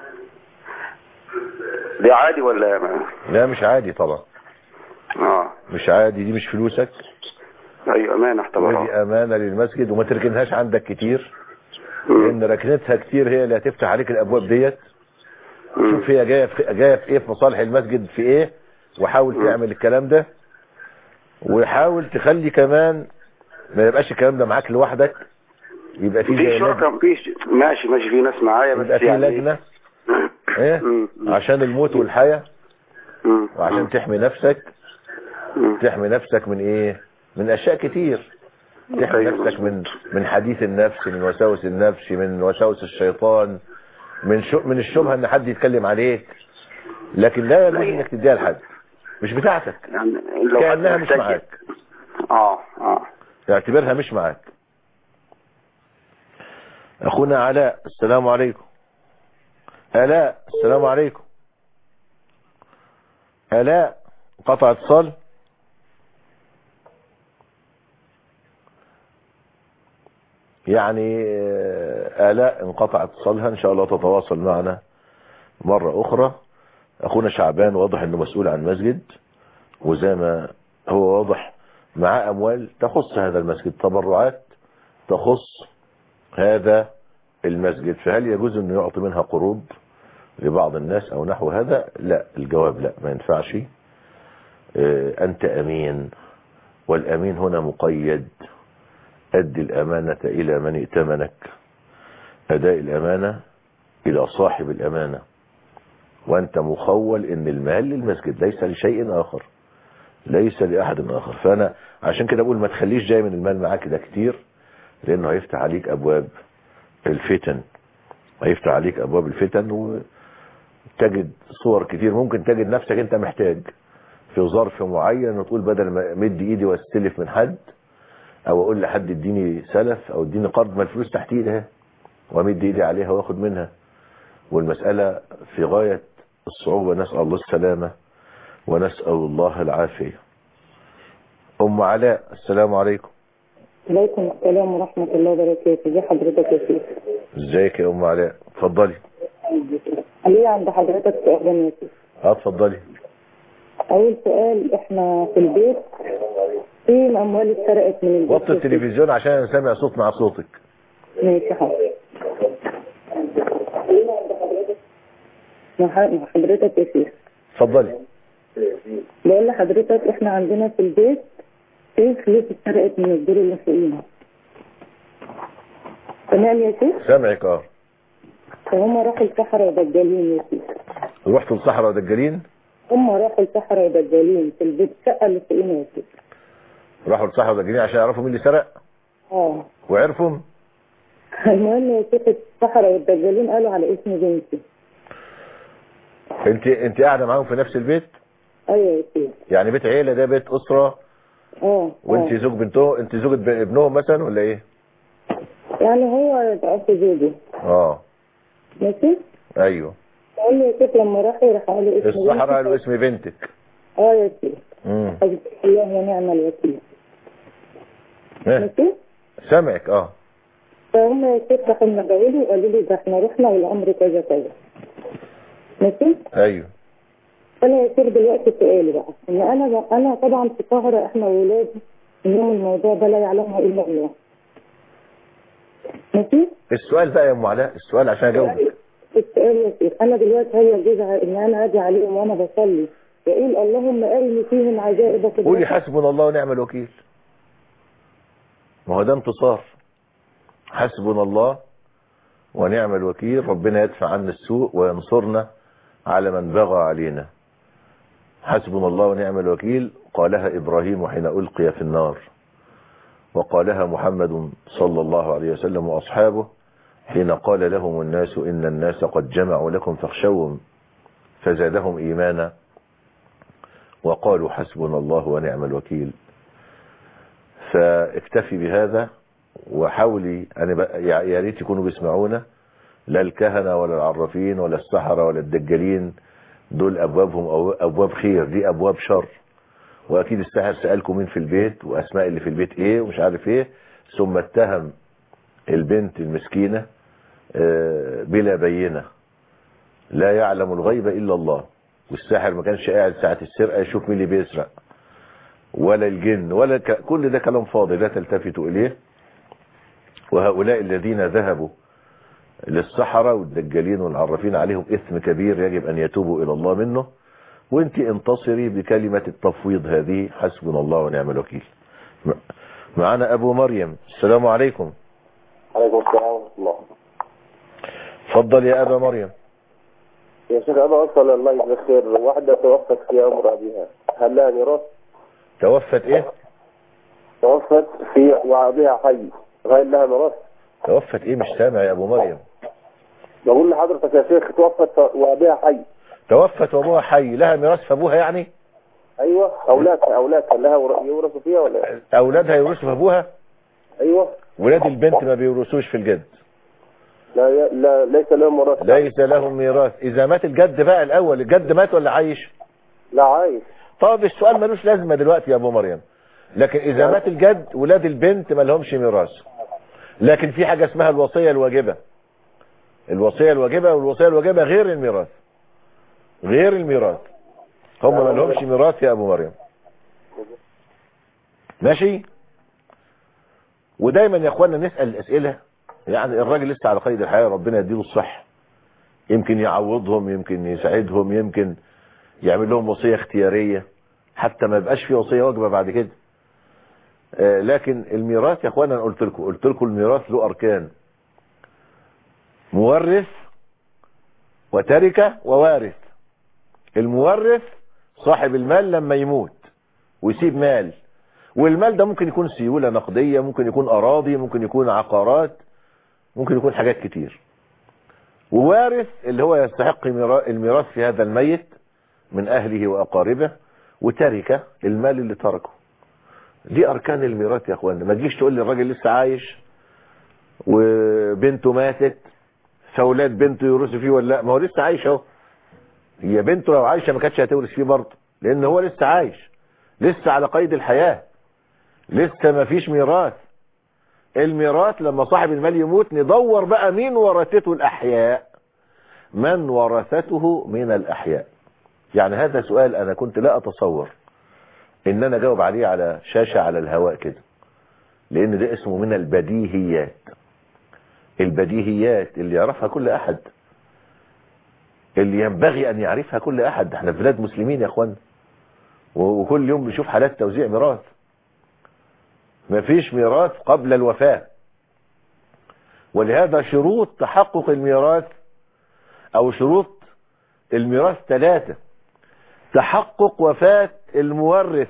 دي عادي ولا ما لا مش عادي طبعا اه مش عادي دي مش فلوسك ايوه امانه اعتبرها ودي امانة للمسجد وما تركنهاش عندك كتير لان ركنتها كتير هي اللي هتفتح عليك الابواب ديت شوف هي جايه في جايه في ايه في مصالح المسجد في ايه وحاول تعمل الكلام ده وحاول تخلي كمان ما يبقاش الكلام ده معاك لوحدك يبقى في في زي لجنة شركة في ش- ماشي ماشي في ناس معايا بس يبقى في يعني لجنة ايه عشان الموت والحياة وعشان تحمي نفسك تحمي نفسك من ايه من اشياء كتير تحمي أيوة. نفسك من من حديث النفس من وساوس النفس من وساوس الشيطان من شو من الشبهة ان حد يتكلم عليك لكن لا يجوز انك تديها لحد مش بتاعتك يعني لو حد كأنها مش محتاج- معاك اه اه اعتبرها مش معاك اخونا علاء السلام عليكم الاء السلام عليكم الاء قطع اتصال يعني آه، الاء انقطع اتصالها ان شاء الله تتواصل معنا مرة اخرى اخونا شعبان واضح انه مسؤول عن مسجد وزي ما هو واضح معاه اموال تخص هذا المسجد تبرعات تخص هذا المسجد فهل يجوز انه يعطي منها قروض لبعض الناس او نحو هذا لا الجواب لا ما ينفعش آه، انت امين والامين هنا مقيد ادي الامانة الى من ائتمنك اداء الامانة الى صاحب الامانة وانت مخول ان المال للمسجد ليس لشيء اخر ليس لاحد اخر فانا عشان كده اقول ما تخليش جاي من المال معاك ده كتير لانه هيفتح عليك ابواب الفتن هيفتح عليك ابواب الفتن وتجد صور كتير ممكن تجد نفسك انت محتاج في ظرف معين وتقول بدل ما مد ايدي واستلف من حد او اقول لحد اديني سلف او اديني قرض ما الفلوس تحت ايدي اهي وامد ايدي عليها واخد منها والمسألة في غاية الصعوبة نسأل الله السلامة ونسأل الله العافية ام علاء السلام عليكم عليكم السلام ورحمة الله وبركاته ازي حضرتك يا شيخ ازيك يا ام علاء اتفضلي علي عند حضرتك سؤالين يا شيخ اه اتفضلي أول سؤال احنا في البيت في أموال اتسرقت من البيت وطي التلفزيون عشان انا سامع صوت مع صوتك ماشي حاضر مع ح- مع حضرتك يا شيخ اتفضلي بقول لحضرتك احنا عندنا في البيت في فلوس اتسرقت من الدور اللي فوقينا تمام يا شيخ سامعك اه فهم راحوا الصحراء ودجالين يا شيخ رحتوا الصحراء ودجالين هم راحوا الصحراء ودجالين في البيت الشقة اللي فوقينا يا شيخ راحوا الصحراء ودجالين عشان يعرفوا مين اللي سرق اه وعرفوا المهم يا شيخ الصحراء والدجالين قالوا على اسم بنتي انت انت قاعده معاهم في نفس البيت ايوه يا شيخ يعني بيت عيله ده بيت اسره اه وانت آه. زوج بنته انت زوجة ب- ابنهم مثلا ولا ايه يعني هو ضعف زوجي اه ماشي ايوه قال لي يا شيخ لما راحوا راح قالوا اسم الصحراء بنتي. قالوا اسم بنتك اه يا شيخ امم حسبي الله ونعم الوكيل ماشي سامعك اه فهم يا شيخ راحوا رجعوا لي وقالوا لي ده احنا رحنا والامر كذا كذا ماشي ايوه فانا يا شيخ دلوقتي سؤالي بقى ان انا بقى انا طبعا في سهره احنا واولادي انهم الموضوع ده لا يعلمه الا الله ماشي السؤال بقى يا ام علاء السؤال عشان اجاوبك السؤال يا شيخ انا دلوقتي هي جزء ان انا اجي عليهم وانا بصلي يقول اللهم ارني فيهم عجائب قدرتك. قولي حسبنا الله ونعم الوكيل ما هو ده انتصار حسبنا الله ونعم الوكيل ربنا يدفع عنا السوء وينصرنا على من بغى علينا حسبنا الله ونعم الوكيل قالها إبراهيم حين ألقي في النار وقالها محمد صلى الله عليه وسلم وأصحابه حين قال لهم الناس إن الناس قد جمعوا لكم فاخشوهم فزادهم إيمانا وقالوا حسبنا الله ونعم الوكيل فاكتفي بهذا وحاولي أنا بقى- يا يا ريت يكونوا بيسمعونا لا الكهنة ولا العرافين ولا السحرة ولا الدجالين دول أبوابهم أو- أبواب خير دي أبواب شر وأكيد الساحر سألكم مين في البيت وأسماء اللي في البيت إيه ومش عارف إيه ثم اتهم البنت المسكينة آه، بلا بينة لا يعلم الغيب إلا الله والساحر ما كانش قاعد ساعة السرقة يشوف مين اللي بيسرق ولا الجن ولا ك... كل ده كلام فاضي لا تلتفتوا إليه وهؤلاء الذين ذهبوا للسحرة والدجالين والعرافين عليهم إثم كبير يجب أن يتوبوا إلى الله منه وانت انتصري بكلمة التفويض هذه حسبنا الله ونعم الوكيل م- معنا أبو مريم السلام عليكم عليكم السلام ورحمة الله تفضل يا أبا مريم يا شيخ أنا أصلا الله يجزاك خير واحدة توفت في أمر أبيها هل لها ميراث؟ توفت إيه توفت في وأبيها حي غير لها ميراث؟ توفت إيه مش سامع يا أبو مريم بقول لحضرتك يا شيخ توفت وأبيها حي توفت وأبوها حي لها ميراث في أبوها يعني أيوه أولادها أولادها لها ور- يورثوا فيها ولا إيه؟ أولادها يورثوا في أبوها أيوه ولاد البنت ما بيورثوش في الجد لا ي- لا ليس لهم ميراث ليس لهم ميراث إذا مات الجد بقى الأول الجد مات ولا عايش لا عايش طب السؤال ملوش لازمة دلوقتي يا أبو مريم لكن إذا مات الجد ولاد البنت ما لهمش ميراث لكن في حاجة اسمها الوصية الواجبة الوصية الواجبة والوصية الواجبة غير الميراث غير الميراث هم ما لهمش ميراث يا أبو مريم ماشي ودايما يا اخوانا نسأل الأسئلة يعني الراجل لسه على قيد الحياة ربنا يديله الصحة يمكن يعوضهم يمكن يساعدهم يمكن يعمل لهم وصية اختيارية حتى ما يبقاش في وصية واجبة بعد كده آه، لكن الميراث يا اخوانا انا قلت لكم قلت لكم الميراث له اركان مورث وتركة ووارث المورث صاحب المال لما يموت ويسيب مال والمال ده ممكن يكون سيولة نقدية ممكن يكون أراضي ممكن يكون عقارات ممكن يكون حاجات كتير ووارث اللي هو يستحق ميرا- الميراث في هذا الميت من أهله وأقاربه وتركة المال اللي تركه دي أركان الميراث يا أخوانا ما تجيش تقول لي الراجل لسه عايش وبنته ماتت فاولاد بنته يورثوا فيه ولا لا ما هو لسه عايش اهو هي بنته لو عايشه ما كانتش هتورث فيه برضه لان هو لسه عايش لسه على قيد الحياه لسه ما فيش ميراث الميراث لما صاحب المال يموت ندور بقى مين ورثته الاحياء من ورثته من الاحياء يعني هذا سؤال انا كنت لا اتصور ان انا اجاوب عليه على شاشة على الهواء كده لان ده اسمه من البديهيات البديهيات اللي يعرفها كل احد اللي ينبغي ان يعرفها كل احد احنا في بلاد مسلمين يا اخوان وكل يوم بنشوف حالات توزيع ميراث مفيش ميراث قبل الوفاة ولهذا شروط تحقق الميراث او شروط الميراث ثلاثة تحقق وفاة المورث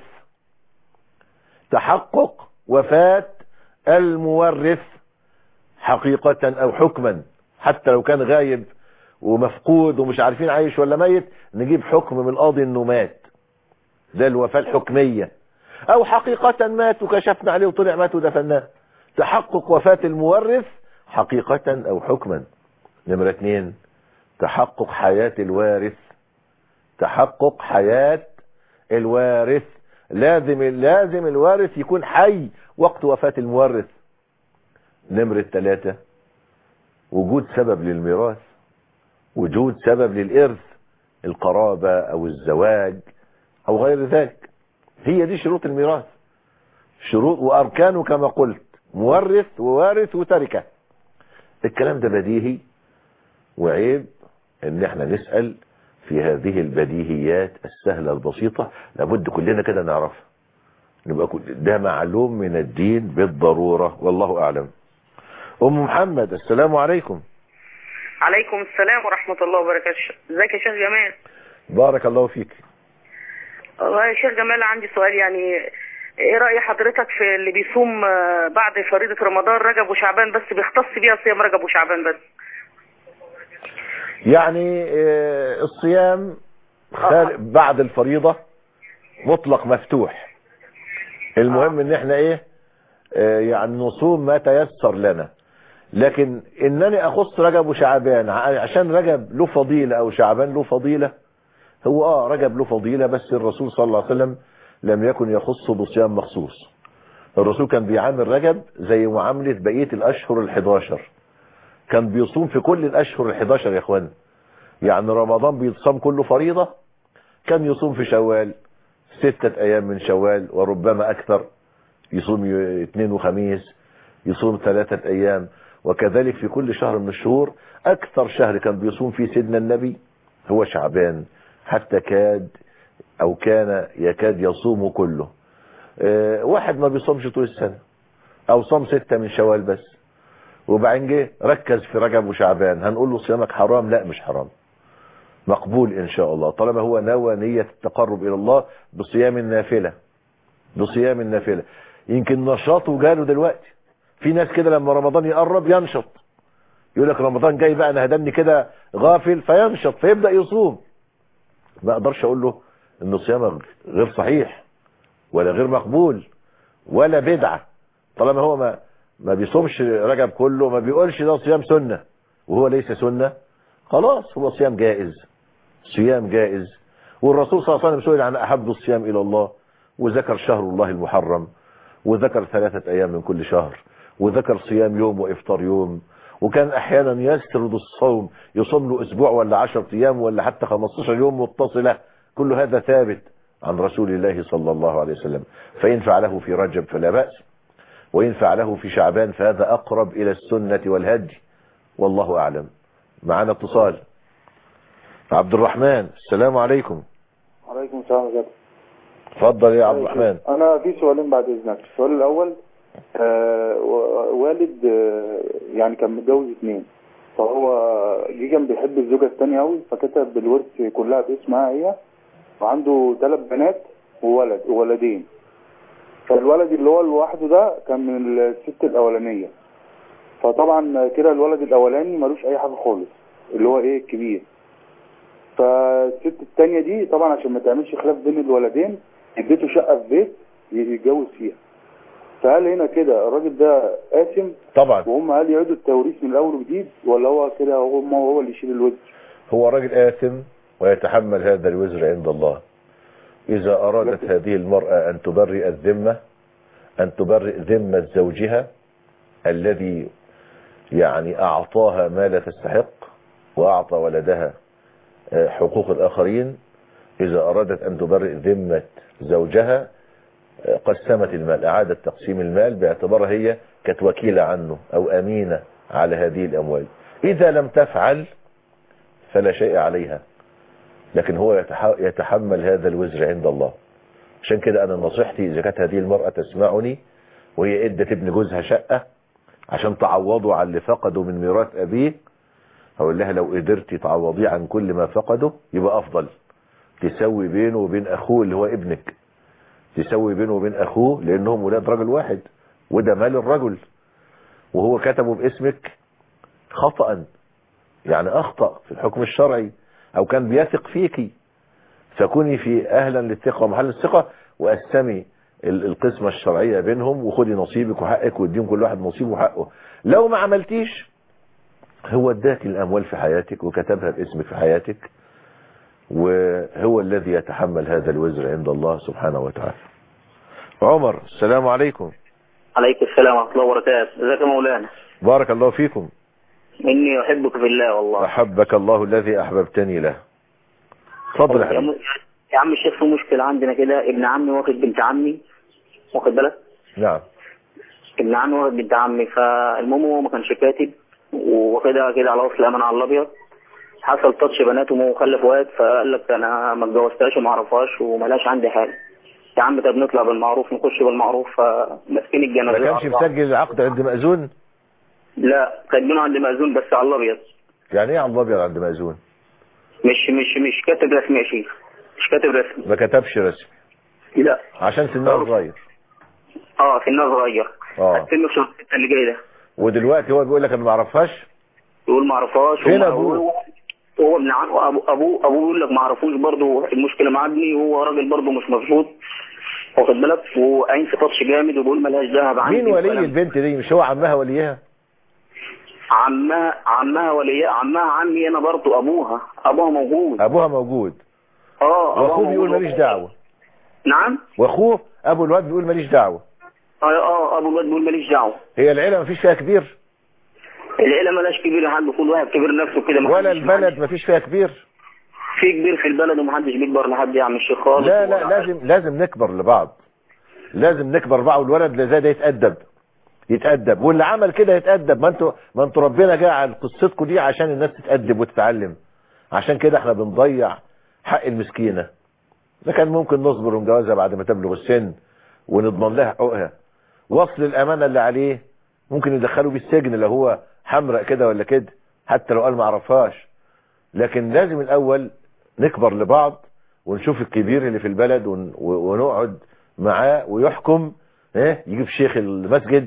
تحقق وفاة المورث حقيقة او حكما حتى لو كان غايب ومفقود ومش عارفين عايش ولا ميت نجيب حكم من القاضي انه مات ده الوفاة الحكمية او حقيقة مات وكشفنا عليه وطلع مات ودفناه تحقق وفاة المورث حقيقة او حكما نمرة اتنين تحقق حياة الوارث تحقق حياة الوارث لازم لازم الوارث يكون حي وقت وفاة المورث نمرة ثلاثة وجود سبب للميراث وجود سبب للإرث القرابة أو الزواج أو غير ذلك هي دي شروط الميراث شروط وأركانه كما قلت مورث ووارث وتركة الكلام ده بديهي وعيب ان احنا نسأل في هذه البديهيات السهلة البسيطة لابد كلنا كده نعرفها نبقى كل ده معلوم من الدين بالضرورة والله اعلم ام محمد السلام عليكم عليكم السلام ورحمة الله وبركاته ازيك يا شيخ جمال بارك الله فيك والله يا شيخ جمال عندي سؤال يعني ايه رأي حضرتك في اللي بيصوم آه، بعد فريضة رمضان رجب وشعبان بس بيختص بيها صيام رجب وشعبان بس يعني آه، الصيام خارج بعد الفريضة مطلق مفتوح المهم ان احنا ايه آه، يعني نصوم ما تيسر لنا لكن انني اخص رجب وشعبان ع- عشان رجب له فضيلة او شعبان له فضيلة هو اه رجب له فضيلة بس الرسول صلى الله عليه وسلم لم يكن يخص بصيام مخصوص الرسول كان بيعامل رجب زي معاملة بقية الاشهر الحداشر كان بيصوم في كل الاشهر الحداشر يا اخوان يعني رمضان بيتصام كله فريضة كان يصوم في شوال ستة ايام من شوال وربما اكثر يصوم ي- اثنين وخميس يصوم ثلاثة ايام وكذلك في كل شهر من الشهور اكثر شهر كان بيصوم فيه سيدنا النبي هو شعبان حتى كاد او كان يكاد يصوم كله اه واحد ما بيصومش طول السنة او صام ستة من شوال بس وبعدين جه ركز في رجب وشعبان هنقول له صيامك حرام لا مش حرام مقبول ان شاء الله طالما هو نوى نية التقرب الى الله بصيام النافلة بصيام النافلة يمكن نشاطه جاله دلوقتي في ناس كده لما رمضان يقرب ينشط يقول لك رمضان جاي بقى انا هدمني كده غافل فينشط فيبدأ يصوم ما اقدرش اقول له ان صيامك غير صحيح ولا غير مقبول ولا بدعة طالما هو ما ما بيصومش رجب كله ما بيقولش ده صيام سنة وهو ليس سنة خلاص هو صيام جائز صيام جائز والرسول صلى الله عليه وسلم سئل عن احب الصيام الى الله وذكر شهر الله المحرم وذكر ثلاثة ايام من كل شهر وذكر صيام يوم وافطار يوم وكان احيانا يسرد الصوم يصوم له اسبوع ولا عشرة ايام ولا حتى 15 يوم متصلة كل هذا ثابت عن رسول الله صلى الله عليه وسلم فإن فعله في رجب فلا بأس وإن فعله في شعبان فهذا أقرب إلى السنة والهدي والله أعلم معنا اتصال عبد الرحمن السلام عليكم عليكم السلام ورحمة اتفضل يا عبد الرحمن أنا في سؤالين بعد إذنك السؤال الأول آه و- والد آه يعني كان متجوز اتنين فهو جه كان بيحب الزوجة التانية أوي فكتب الورث كلها باسمها هي وعنده ثلاث بنات وولد وولدين فالولد اللي هو لوحده ده كان من الست الأولانية فطبعا كده الولد الأولاني ملوش أي حاجة خالص اللي هو إيه الكبير فالست التانية دي طبعا عشان ما تعملش خلاف بين الولدين اديته شقة في بيت يتجوز فيها فهل هنا كده الراجل ده قاسم طبعا وهم هل يعيدوا التوريث من الاول وجديد ولا هو كده هو ما هو اللي يشيل الوزر هو راجل آثم ويتحمل هذا الوزر عند الله إذا أرادت هذه المرأة أن تبرئ الذمة أن تبرئ ذمة زوجها الذي يعني أعطاها ما لا تستحق وأعطى ولدها آه، حقوق الآخرين إذا أرادت أن تبرئ ذمة زوجها آه، قسمت المال أعادت تقسيم المال باعتبارها هي كانت وكيلة عنه أو أمينة على هذه الأموال إذا لم تفعل فلا شيء عليها لكن هو يتح- يتحمل هذا الوزر عند الله عشان كده انا نصيحتي اذا كانت هذه المرأة تسمعني وهي ادت ابن جوزها شقة عشان تعوضه عن اللي فقده من ميراث ابيه هقول لها لو قدرتي تعوضيه عن كل ما فقده يبقى افضل تسوي بينه وبين اخوه اللي هو ابنك تسوي بينه وبين اخوه لانهم ولاد رجل واحد وده مال الرجل وهو كتبه باسمك خطأ يعني اخطأ في الحكم الشرعي او كان بيثق فيكي فكوني في اهلا للثقة ومحل الثقة وقسمي ال- القسمة الشرعية بينهم وخدي نصيبك وحقك واديهم كل واحد نصيبه وحقه لو ما عملتيش هو اداك الاموال في حياتك وكتبها باسمك في حياتك وهو الذي يتحمل هذا الوزر عند الله سبحانه وتعالى عمر السلام عليكم عليك السلام ورحمة الله وبركاته ازيك يا مولانا بارك الله فيكم إني أحبك في الله والله أحبك الله الذي أحببتني له اتفضل يا يا, حبيبي م... يا عم الشيخ في مشكلة عندنا كده ابن عمي واخد بنت عمي واخد بالك نعم ابن عمي واخد بنت عمي فالمهم هو ما كانش كاتب واخدها كده على وصل الأمانة على الأبيض حصل تاتش بناتهم وخلف واد فقال لك أنا ما اتجوزتهاش وما اعرفهاش وملاش عندي حاجة يا عم طب نطلع بالمعروف نخش بالمعروف فماسكين ما الجنازة كانش مسجل العقد عند مأذون لا كاتبينه عند مأذون بس على الأبيض يعني ايه على الابيض عند مأذون مش مش مش كاتب رسمي يا شيخ مش كاتب رسمي ما كتبش رسمي لا عشان سنها صغير اه سنها صغير اه هتسمي في شهر ستة اللي جاي ده ودلوقتي هو بيقول لك انا ما اعرفهاش يقول ما اعرفهاش فين وما- أبوه؟ هو- هو ابن عم ابوه ابوه ابوه يقول لك ما اعرفوش برضه المشكله مع ابني وهو راجل برضه مش مظبوط واخد بالك وعين في تاتش جامد وبيقول ملهاش ذهب عندي مين ولي وكلام. البنت دي مش هو عمها وليها عمها عمها ولي عمها عمي انا برضه ابوها ابوها موجود ابوها موجود اه أبوها واخوه بيقول موجود. ماليش دعوة نعم واخوه ابو الواد بيقول ماليش دعوة اه اه ابو الواد بيقول ماليش دعوه هي العيلة ما فيش فيها كبير العيله مالهاش كبير حد كل واحد كبير نفسه كده ولا محدش- البلد ما فيش فيها كبير في كبير في البلد ومحدش بيكبر لحد يا عم الشيخ خالص لا لا لازم لازم نكبر لبعض لازم نكبر بعض والولد اللي زي ده يتأدب يتأدب واللي عمل كده يتأدب ما انتوا ما انتوا ربنا جعل قصتكم دي عشان الناس تتأدب وتتعلم عشان كده احنا بنضيع حق المسكينة ده كان ممكن نصبر ونجوزها بعد ما تبلغ السن ونضمن لها حقوقها وصل الامانة اللي عليه ممكن يدخله بالسجن لو هو حمرق كده ولا كده حتى لو قال ما عرفهاش لكن لازم الاول نكبر لبعض ونشوف الكبير اللي في البلد ون- و- ونقعد معاه ويحكم ايه يجيب شيخ المسجد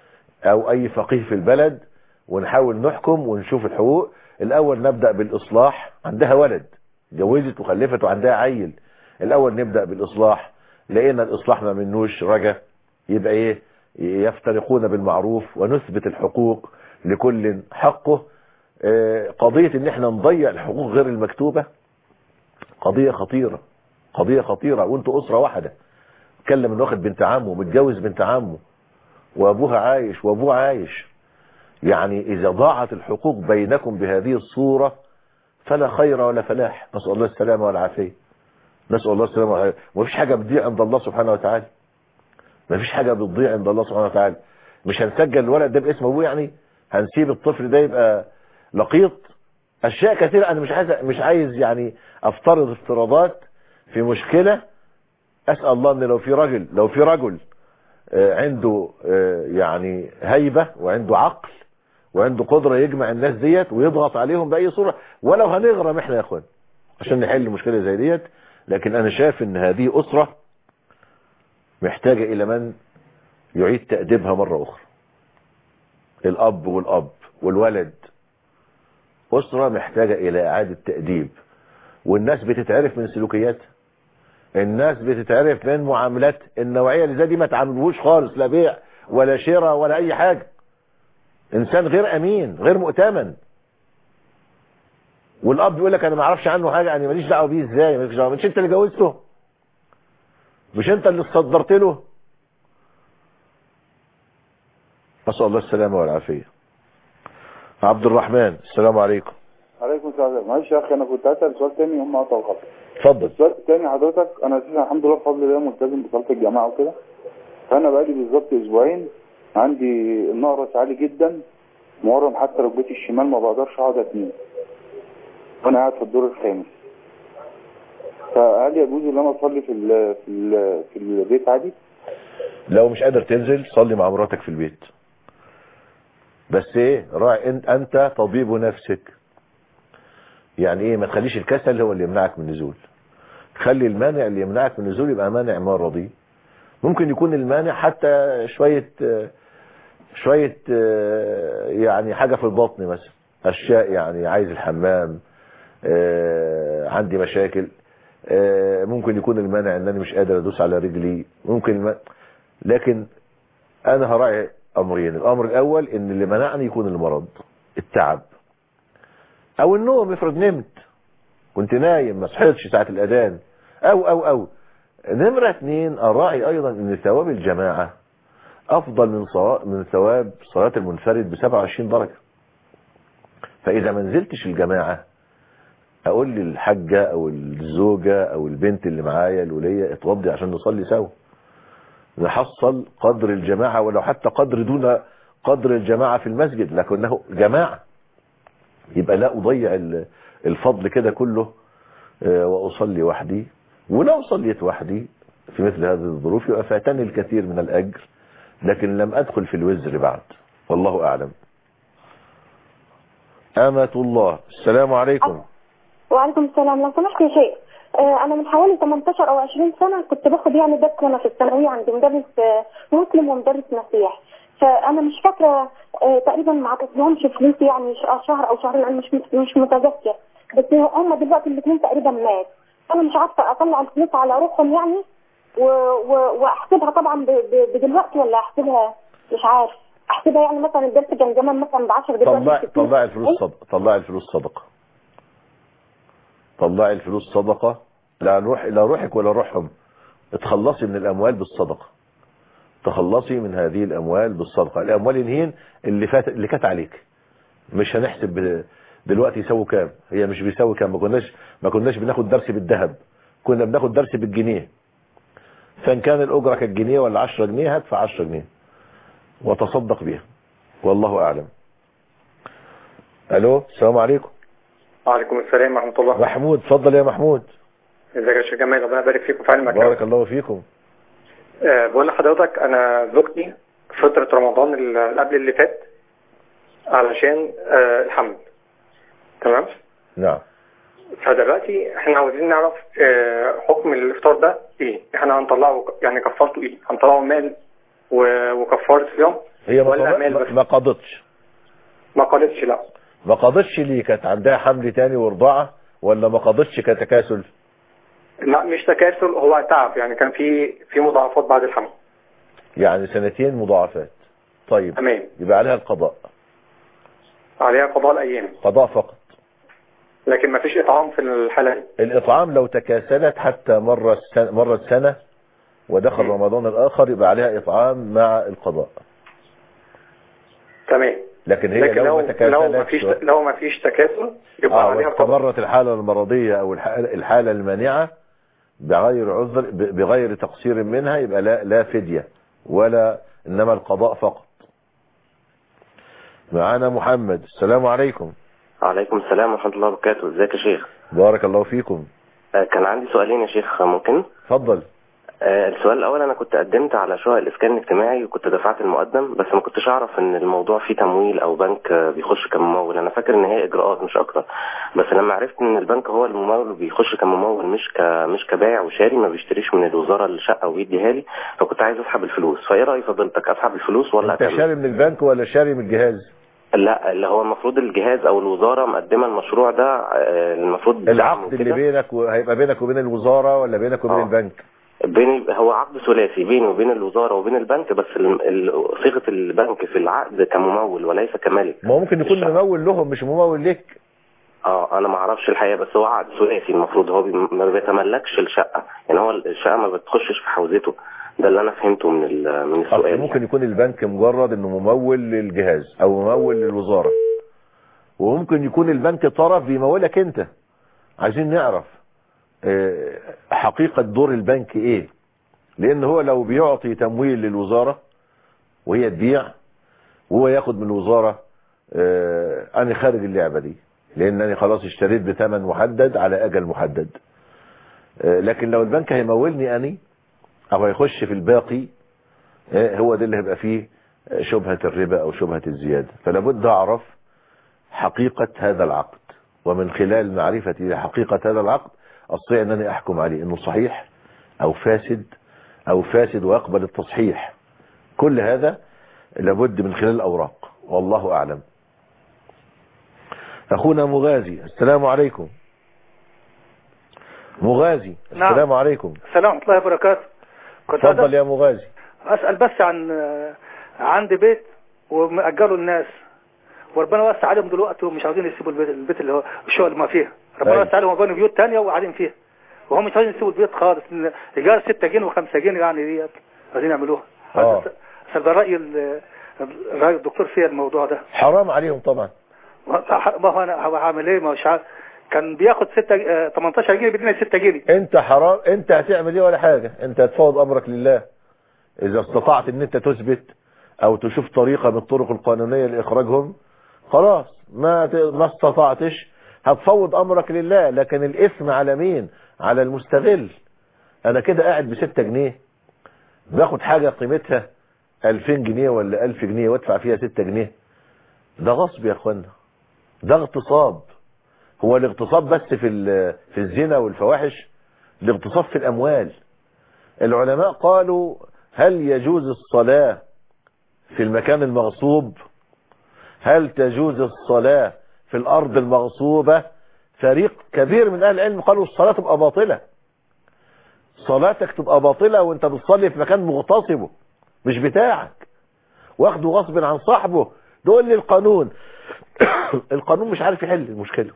او اي فقيه في البلد ونحاول نحكم ونشوف الحقوق الاول نبدأ بالاصلاح عندها ولد جوزت وخلفت وعندها عيل الاول نبدأ بالاصلاح لقينا الاصلاح ما منوش رجا يبقى ايه يفترقون بالمعروف ونثبت الحقوق لكل حقه آه، قضية ان احنا نضيع الحقوق غير المكتوبة قضية خطيرة قضية خطيرة وانتوا اسرة واحدة اتكلم انه واخد بنت عمه متجوز بنت عمه وابوها عايش وابوه عايش يعني اذا ضاعت الحقوق بينكم بهذه الصورة فلا خير ولا فلاح نسأل الله السلامة والعافية نسأل الله السلامة والعافية ومفيش حاجة بتضيع عند الله سبحانه وتعالى مفيش حاجة بتضيع عند الله سبحانه وتعالى مش هنسجل الولد ده باسم ابوه يعني هنسيب الطفل ده يبقى لقيط اشياء كثيرة انا مش عايز مش عايز يعني افترض افتراضات في مشكلة اسأل الله ان لو في رجل لو في رجل آه، عنده آه، يعني هيبة وعنده عقل وعنده قدرة يجمع الناس ديت ويضغط عليهم بأي صورة ولو هنغرم احنا يا اخوان عشان نحل مشكلة زي ديت لكن انا شايف ان هذه اسرة محتاجة الى من يعيد تأديبها مرة اخرى الاب والاب والولد اسرة محتاجة الى اعادة تأديب والناس بتتعرف من سلوكياتها الناس بتتعرف من معاملات النوعية اللي زي دي ما تعاملوش خالص لا بيع ولا شراء ولا اي حاجة انسان غير امين غير مؤتمن والاب بيقول لك انا ما اعرفش عنه حاجة يعني ماليش دعوه بيه ازاي ماليش دعوه مش انت اللي جوزته مش انت اللي صدرت له نسأل الله السلامة والعافية عبد الرحمن السلام عليكم عليكم السلام معلش يا اخي انا كنت هسال سؤال تاني هم قطعوا الخط اتفضل السؤال التاني حضرتك انا اساسا الحمد لله بفضل الله ملتزم بصلاه الجماعه وكده فانا بقالي بالظبط اسبوعين عندي النقرس عالي جدا مورم حتى ركبتي الشمال ما بقدرش اقعد اتنين وانا قاعد في الدور الخامس فهل يجوز ان انا اصلي في ال في ال في البيت عادي لو مش قادر تنزل صلي مع مراتك في البيت بس ايه راعي انت, انت طبيب نفسك يعني ايه ما تخليش الكسل هو اللي يمنعك من النزول خلي المانع اللي يمنعك من النزول يبقى مانع مرضي ممكن يكون المانع حتى شوية شوية يعني حاجة في البطن مثلا اشياء يعني عايز الحمام عندي مشاكل ممكن يكون المانع ان انا مش قادر ادوس على رجلي ممكن الم... لكن انا هراعي امرين الامر الاول ان اللي منعني يكون المرض التعب او النوم افرض نمت كنت نايم ما صحيتش ساعة الاذان او او او نمرة اتنين اراعي ايضا ان ثواب الجماعة افضل من صلاة من ثواب صلاة المنفرد ب 27 درجة فاذا ما نزلتش الجماعة اقول للحاجة او الزوجة او البنت اللي معايا الولية اتوضي عشان نصلي سوا نحصل قدر الجماعة ولو حتى قدر دون قدر الجماعة في المسجد لكنه جماعة يبقى لا اضيع الفضل كده كله واصلي وحدي ولو صليت وحدي في مثل هذه الظروف يبقى فاتني الكثير من الاجر لكن لم ادخل في الوزر بعد والله اعلم امة الله السلام عليكم وعليكم السلام لو سمحت يا شيخ آه، انا من حوالي 18 او 20 سنه كنت باخد يعني درس وانا في الثانويه عند مدرس آه، مسلم ومدرس مسيح فانا مش فاكره آه، تقريبا ما عطيتلهمش فلوس يعني ش- شهر او شهرين انا مش مش متذكر بس هم دلوقتي الاثنين تقريبا مات انا مش عارفه اطلع الفلوس على روحهم يعني و... و... واحسبها طبعا ب... ب... بدلوقتي ولا احسبها مش عارف احسبها يعني مثلا الدرس كان زمان مثلا ب 10 دلوقتي طلع ب 60. طلع الفلوس صدقة طلع الفلوس صدقة طلع الفلوس صدقة لا نروح لا روحك ولا روحهم اتخلصي من الاموال بالصدقة تخلصي من هذه الاموال بالصدقة الاموال الهين اللي فات اللي كانت عليك مش هنحسب ب- دلوقتي يساوي كام هي مش بيساوي كام ما كناش ما كناش بناخد درس بالذهب كنا بناخد درس بالجنيه فان كان الاجره كانت جنيه ولا 10 جنيه هدفع 10 جنيه وتصدق بها والله اعلم الو السلام عليكم وعليكم السلام ورحمة الله محمود اتفضل يا محمود ازيك يا شيخ جمال ربنا يبارك فيكم في علمك بارك الله فيكم آه بقول لحضرتك انا زوجتي فترة رمضان اللي قبل اللي فات علشان آه الحمل تمام نعم فدلوقتي احنا عاوزين نعرف آه حكم الافطار ده ايه احنا هنطلعه يعني كفارته ايه هنطلعه مال و- وكفارة صيام هي ما, ولا مال ما, بس ما قضتش ما قالتش لا ما قضتش ليه كانت عندها حمل تاني ورضاعة ولا ما قضتش كتكاسل لا مش تكاسل هو تعب يعني كان في في مضاعفات بعد الحمل يعني سنتين مضاعفات طيب تمام يبقى عليها القضاء عليها قضاء الايام قضاء فقط لكن ما فيش اطعام في الحالة دي الإطعام لو تكاسلت حتى مرة السنة, مرة السنة ودخل رمضان الآخر يبقى عليها إطعام مع القضاء تمام لكن هي لكن لو, لو ما لو ما تكاسلت فيش لو ما فيش تكاسل يبقى آه عليها قضاء واستمرت الحالة المرضية أو الح- الحالة المانعة بغير عذر ب- بغير تقصير منها يبقى لا, لا فدية ولا إنما القضاء فقط معانا محمد السلام عليكم وعليكم السلام ورحمة الله وبركاته ازيك يا شيخ بارك الله فيكم آه، كان عندي سؤالين يا شيخ ممكن اتفضل آه، السؤال الأول أنا كنت قدمت على شقق الإسكان الاجتماعي وكنت دفعت المقدم بس ما كنتش أعرف إن الموضوع فيه تمويل أو بنك آه، بيخش كممول أنا فاكر إن هي إجراءات مش أكتر بس لما عرفت إن البنك هو الممول وبيخش كممول مش ك مش كبائع وشاري ما بيشتريش من الوزارة الشقة ويديها لي فكنت عايز أسحب الفلوس فإيه رأي فضيلتك أسحب الفلوس ولا انت أكمل؟ شاري من البنك ولا شاري من الجهاز لا اللي هو المفروض الجهاز أو الوزارة مقدمة المشروع ده آه، المفروض دعم العقد اللي وكده. بينك و- هيبقى بينك وبين الوزارة ولا بينك وبين آه. البنك بين هو عقد ثلاثي بيني وبين الوزارة وبين البنك بس ال- ال- صيغة البنك في العقد كممول وليس كمالك ما هو ممكن يكون ممول لهم مش ممول لك اه انا ما اعرفش الحقيقة بس هو عقد ثلاثي المفروض هو بي ما بيتملكش الشقة يعني هو الشقة ما بتخشش في حوزته ده اللي انا فهمته من ال- من أصل السؤال ممكن يكون البنك مجرد انه ممول للجهاز او ممول للوزارة وممكن يكون البنك طرف بيمولك انت عايزين نعرف آه، حقيقة دور البنك ايه لان هو لو بيعطي تمويل للوزارة وهي تبيع وهو ياخد من الوزارة آه، انا خارج اللعبة دي لان انا خلاص اشتريت بثمن محدد على اجل محدد آه، لكن لو البنك هيمولني أني أو هيخش في الباقي آه، هو ده اللي هيبقى فيه آه، شبهة الربا أو شبهة الزيادة فلا بد أعرف حقيقة هذا العقد ومن خلال معرفتي حقيقة هذا العقد أستطيع أنني أحكم عليه أنه صحيح أو فاسد أو فاسد ويقبل التصحيح كل هذا لابد من خلال الأوراق والله أعلم أخونا مغازي السلام عليكم مغازي نعم. السلام عليكم السلام ورحمة الله وبركاته كنت تفضل يا مغازي أسأل بس عن آه، عندي بيت ومأجره الناس وربنا وسع عليهم دلوقتي ومش عاوزين يسيبوا البيت, البيت اللي هو الشقة اللي ما فيها ربنا أيوة. وسع عليهم وبنوا بيوت تانية وقاعدين فيها وهم مش عايزين يسيبوا البيت خالص إن إيجار 6 جنيه و5 جنيه يعني ديت عايزين يعملوها آه. أسأل ده رأي ال- رأي الدكتور في الموضوع ده حرام عليهم طبعا ما هو أنا هو هعمل إيه ما هوش عارف. كان بياخد 6 18 جنيه بيدينا 6 جنيه انت حرام انت هتعمل ايه ولا حاجة انت هتفوض امرك لله اذا استطعت ان انت تثبت او تشوف طريقة من الطرق القانونية لاخراجهم خلاص ما ت- ما استطعتش هتفوض امرك لله لكن الاثم على مين على المستغل انا كده قاعد بستة جنيه باخد حاجة قيمتها 2000 جنيه ولا 1000 جنيه وادفع فيها 6 جنيه ده غصب يا اخوانا ده اغتصاب هو الاغتصاب بس في ال- في الزنا والفواحش الاغتصاب في الاموال العلماء قالوا هل يجوز الصلاة في المكان المغصوب هل تجوز الصلاة في الارض المغصوبة فريق كبير من اهل العلم قالوا الصلاة تبقى باطلة صلاتك تبقى باطلة وانت بتصلي في مكان مغتصبه مش بتاعك واخده غصب عن صاحبه تقول لي القانون القانون مش عارف يحل المشكلة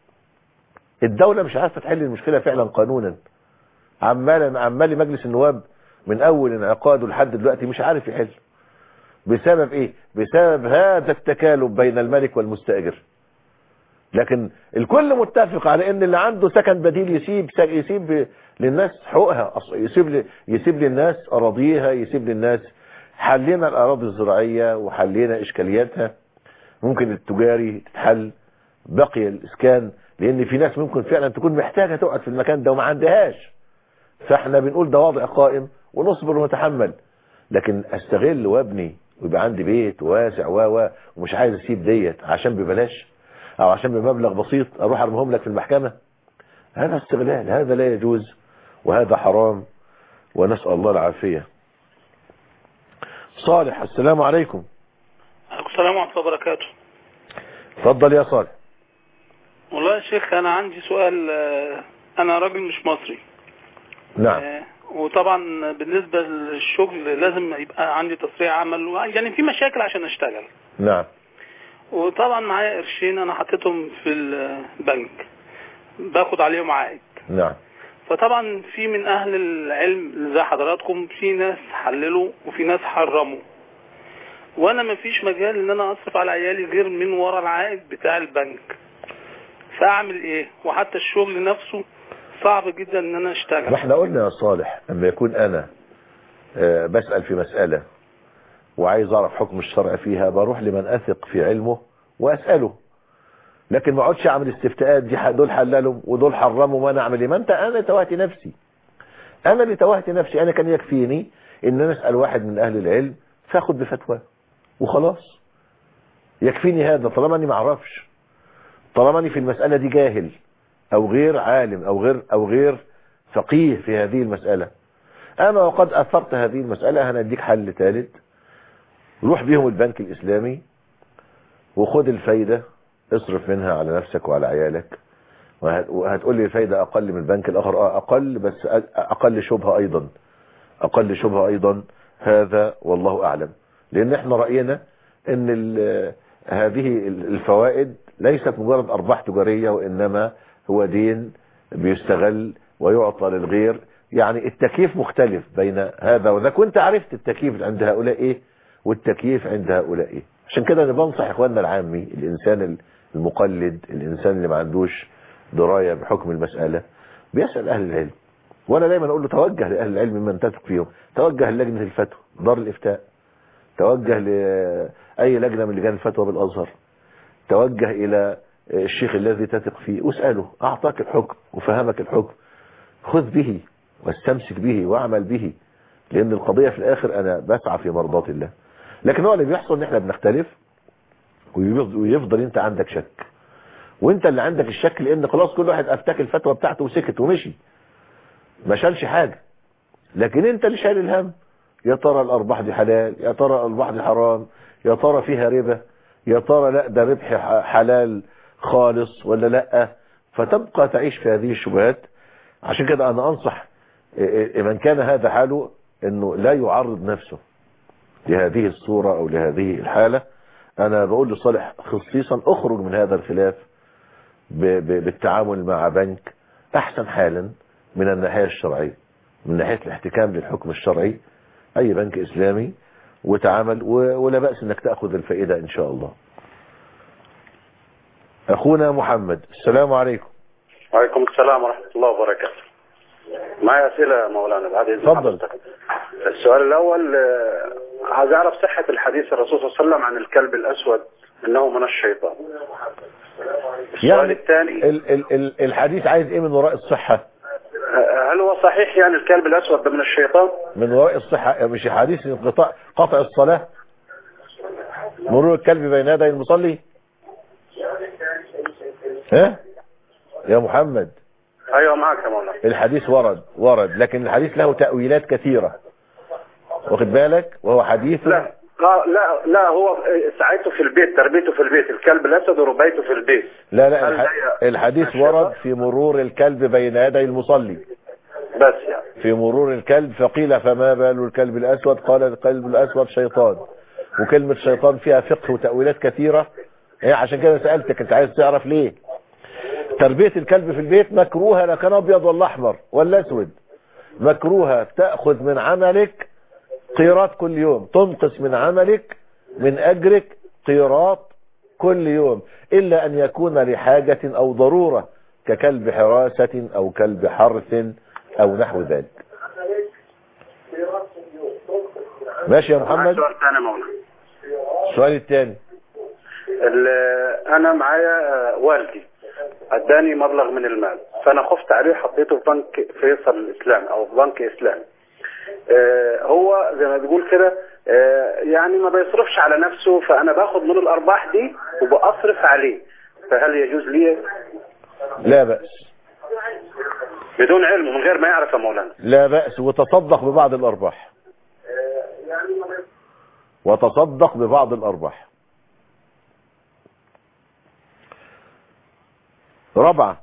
الدولة مش عارفة تحل المشكلة فعلا قانونا عمال عمال مجلس النواب من اول انعقاده لحد دلوقتي مش عارف يحل بسبب ايه بسبب هذا التكالب بين الملك والمستأجر لكن الكل متفق على ان اللي عنده سكن بديل يسيب يسيب للناس حقوقها أص- يسيب ل- يسيب للناس اراضيها يسيب للناس حلينا الاراضي الزراعيه وحلينا اشكالياتها ممكن التجاري تتحل بقي الاسكان لان في ناس ممكن فعلا تكون محتاجه تقعد في المكان ده وما عندهاش فاحنا بنقول ده وضع قائم ونصبر ونتحمل لكن استغل وابني ويبقى عندي بيت واسع و و ومش عايز اسيب ديت عشان ببلاش او عشان بمبلغ بسيط اروح ارميهم لك في المحكمة هذا استغلال هذا لا يجوز وهذا حرام ونسأل الله العافية صالح السلام عليكم عليكم السلام ورحمة الله وبركاته تفضل يا صالح والله يا شيخ أنا عندي سؤال آه، أنا راجل مش مصري نعم آه، وطبعا بالنسبة للشغل لازم يبقى عندي تصريح عمل و- يعني في مشاكل عشان أشتغل نعم وطبعا معايا قرشين أنا حطيتهم في البنك باخد عليهم عائد نعم فطبعا في من أهل العلم زي حضراتكم في ناس حللوا وفي ناس حرموا وانا ما فيش مجال ان انا اصرف على عيالي غير من ورا العائد بتاع البنك فاعمل ايه وحتى الشغل نفسه صعب جدا ان انا ما اشتغل احنا قلنا يا صالح لما يكون انا آه، بسأل في مسألة وعايز اعرف حكم الشرع فيها بروح لمن اثق في علمه واسأله لكن ما اقعدش اعمل استفتاءات دي ح- دول حللوا ودول حرموا وانا اعمل ايه ما انت انا توهت نفسي انا اللي توهت نفسي انا كان يكفيني ان انا اسال واحد من اهل العلم فاخد بفتواه وخلاص يكفيني هذا طالما اني ما اعرفش طالما اني في المسألة دي جاهل او غير عالم او غير او غير فقيه في هذه المسألة اما وقد اثرت هذه المسألة هنديك حل ثالث روح بيهم البنك الاسلامي وخد الفايدة اصرف منها على نفسك وعلى عيالك وهت- وهتقول لي الفايدة اقل من البنك الاخر اه اقل بس أ- اقل شبهة ايضا اقل شبهة ايضا هذا والله اعلم لان احنا رأينا ان ال- هذه الفوائد ليست مجرد ارباح تجارية وانما هو دين بيستغل ويعطى للغير يعني التكييف مختلف بين هذا وذا كنت عرفت التكييف عند هؤلاء ايه والتكييف عند هؤلاء ايه عشان كده انا بنصح اخواننا العامي الانسان المقلد الانسان اللي ما عندوش دراية بحكم المسألة بيسأل اهل العلم وانا دايما اقول له توجه لاهل العلم ممن تثق فيهم توجه للجنة الفتوى دار الافتاء توجه لاي لجنة من لجان الفتوى بالازهر توجه الى الشيخ الذي تثق فيه واسأله اعطاك الحكم وفهمك الحكم خذ به واستمسك به واعمل به لان القضية في الاخر انا بسعى في مرضات الله لكن هو اللي بيحصل ان احنا بنختلف ويفضل ويفضل انت عندك شك وانت اللي عندك الشك لان خلاص كل واحد افتك الفتوى بتاعته وسكت ومشي ما شالش حاجة لكن انت اللي شايل الهم يا ترى الارباح دي حلال يا ترى الارباح دي حرام يا ترى فيها ربا يا ترى لا ده ربح ح- حلال خالص ولا لا فتبقى تعيش في هذه الشبهات عشان كده انا انصح إيه إيه من كان هذا حاله انه لا يعرض نفسه لهذه الصورة او لهذه الحالة انا بقول لصالح خصيصا اخرج من هذا الخلاف ب- ب- بالتعامل مع بنك احسن حالا من الناحية الشرعية من ناحية الاحتكام للحكم الشرعي اي بنك اسلامي وتعامل و- ولا بأس انك تأخذ الفائدة ان شاء الله اخونا محمد السلام عليكم وعليكم السلام ورحمة الله وبركاته معي أسئلة يا مولانا بعد إذن تفضل. حضرتك. السؤال الأول آه، عايز أعرف صحة الحديث الرسول صلى الله عليه وسلم عن الكلب الأسود إنه من الشيطان السؤال يعني الثاني ال ال ال الحديث عايز ايه من وراء الصحة آه، هل هو صحيح يعني الكلب الأسود ده من الشيطان من وراء الصحة مش حديث انقطاع قطع الصلاة مرور الكلب بين يدي المصلي ها يا محمد أيوة معك يا مولانا الحديث ورد ورد لكن الحديث له تأويلات كثيرة واخد بالك وهو حديث لا آه، لا لا هو آه، ساعته في البيت تربيته في البيت الكلب الأسود وربيته في البيت لا لا هل الح... هي الحديث ورد في مرور الكلب بين يدي المصلي بس يعني في مرور الكلب فقيل فما بال الكلب الأسود قال الكلب الأسود شيطان وكلمة شيطان فيها فقه وتأويلات كثيرة هي عشان كده سألتك انت عايز تعرف ليه تربية الكلب في البيت مكروهة لا كان أبيض ولا أحمر ولا أسود مكروهة تأخذ من عملك قيراط كل يوم تنقص من عملك من أجرك قيراط كل يوم إلا أن يكون لحاجة أو ضرورة ككلب حراسة أو كلب حرث أو نحو ذلك ماشي يا محمد سؤال ثاني يا مولانا السؤال الثاني ال- انا معايا آه، والدي اداني مبلغ من المال فانا خفت عليه حطيته في بنك فيصل الاسلام او في بنك اسلامي آه، هو زي ما بيقول كده آه، يعني ما بيصرفش على نفسه فانا باخد من الارباح دي وبأصرف عليه فهل يجوز لي لا بأس بدون علم من غير ما يعرف يا مولانا لا بأس وتصدق ببعض الأرباح وتصدق ببعض الأرباح رابعة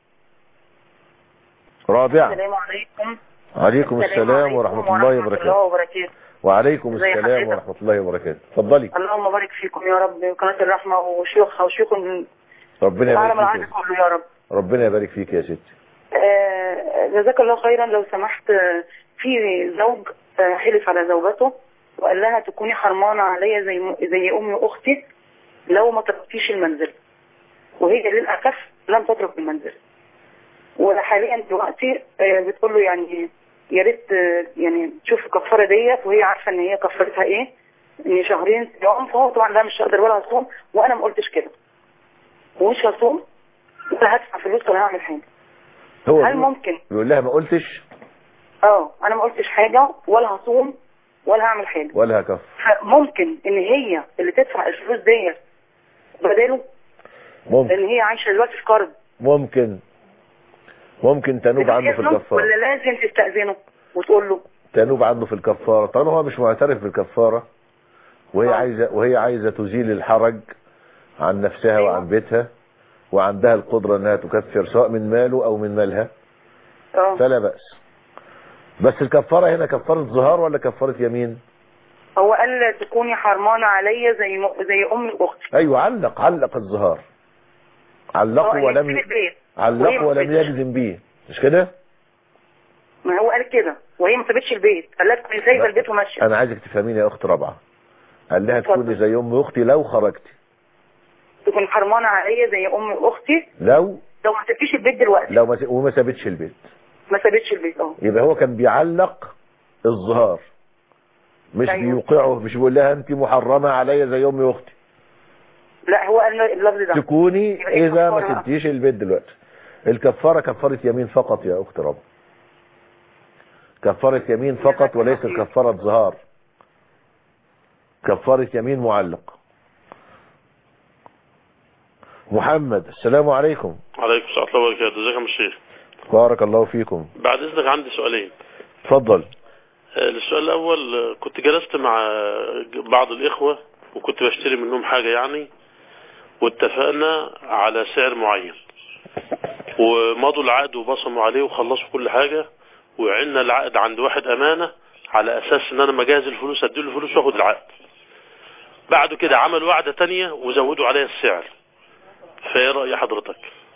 رابعة السلام عليكم عليكم السلام ورحمة الله وبركاته وبركاته وعليكم ازي السلام حضرتك؟ ورحمة الله وبركاته اتفضلي اللهم بارك فيكم يا رب قناة الرحمة وشيوخها وشيوخ ربنا العالم يبارك العربي فيك كله يا رب ربنا يبارك فيك يا ستي آه، جزاك الله خيرا لو سمحت آه، في زوج آه، حلف على زوجته وقال لها تكوني حرمانة عليا زي م- زي امي واختي لو ما تركتيش المنزل وهي للاسف لم تترك المنزل وحاليا دلوقتي آه، بتقول له يعني يا ريت آه، يعني تشوف الكفاره ديت وهي عارفه ان هي كفارتها ايه ان شهرين يوم فهو طبعا لا مش هقدر ولا هصوم وانا ما قلتش كده ومش هصوم ولا هدفع فلوس ولا هعمل حاجه هو هل بيقول- ممكن بيقول لها ما قلتش اه انا ما قلتش حاجه ولا هصوم ولا هعمل حاجه ولا هكف فممكن ان هي اللي تدفع الفلوس ديت بداله ممكن لان هي عايشه دلوقتي في قرض ممكن ممكن تنوب عنه في تستأذنه الكفارة ولا لازم تستأذنه وتقول له تنوب عنه في الكفارة طالما هو مش معترف بالكفارة وهي عايزة وهي عايزة تزيل الحرج عن نفسها وعن بيتها وعندها القدرة انها تكفر سواء من ماله او من مالها اه فلا بأس بس الكفارة هنا كفارة ظهار ولا كفارة يمين هو قال تكوني حرمانه عليا زي م... زي امي واختي ايوه علق علق الظهار علقه اه، هي ولم تسيب البيت وهي علقه ما ولم سابتش. يجزم به مش كده ما هو قال كده وهي ما سابتش البيت قال لها تكوني سايبه البيت وماشيه انا عايزك تفهميني يا اخت رابعه قال لها تكوني زي ام اختي لو خرجتي تكوني حرمانه عليا زي امي واختي لو لو ما سبتيش البيت دلوقتي لو ما س- وما سابتش البيت ما سابتش البيت اه يبقى هو كان بيعلق الظهار مش أيوة. بيوقعه مش بيقول لها انت محرمه عليا زي امي واختي لا هو قال اللفظ ده تكوني يبقى إيه اذا ما الكفارة بقى؟ سبتيش البيت دلوقتي الكفاره كفاره يمين فقط يا اخت رب كفارة يمين فقط وليس كفارة ظهار كفارة يمين معلق محمد السلام عليكم عليكم السلام ورحمة الله وبركاته ازيك يا عم الشيخ بارك الله فيكم بعد اذنك عندي سؤالين اتفضل آه، السؤال الاول آه، كنت جلست مع بعض الاخوة وكنت بشتري منهم حاجة يعني واتفقنا على سعر معين ومضوا العقد وبصموا عليه وخلصوا كل حاجة وعنا العقد عند واحد امانة على اساس ان انا مجهز الفلوس اديله الفلوس واخد العقد بعد كده عملوا وعدة تانية وزودوا عليها السعر فايه رأي حضرتك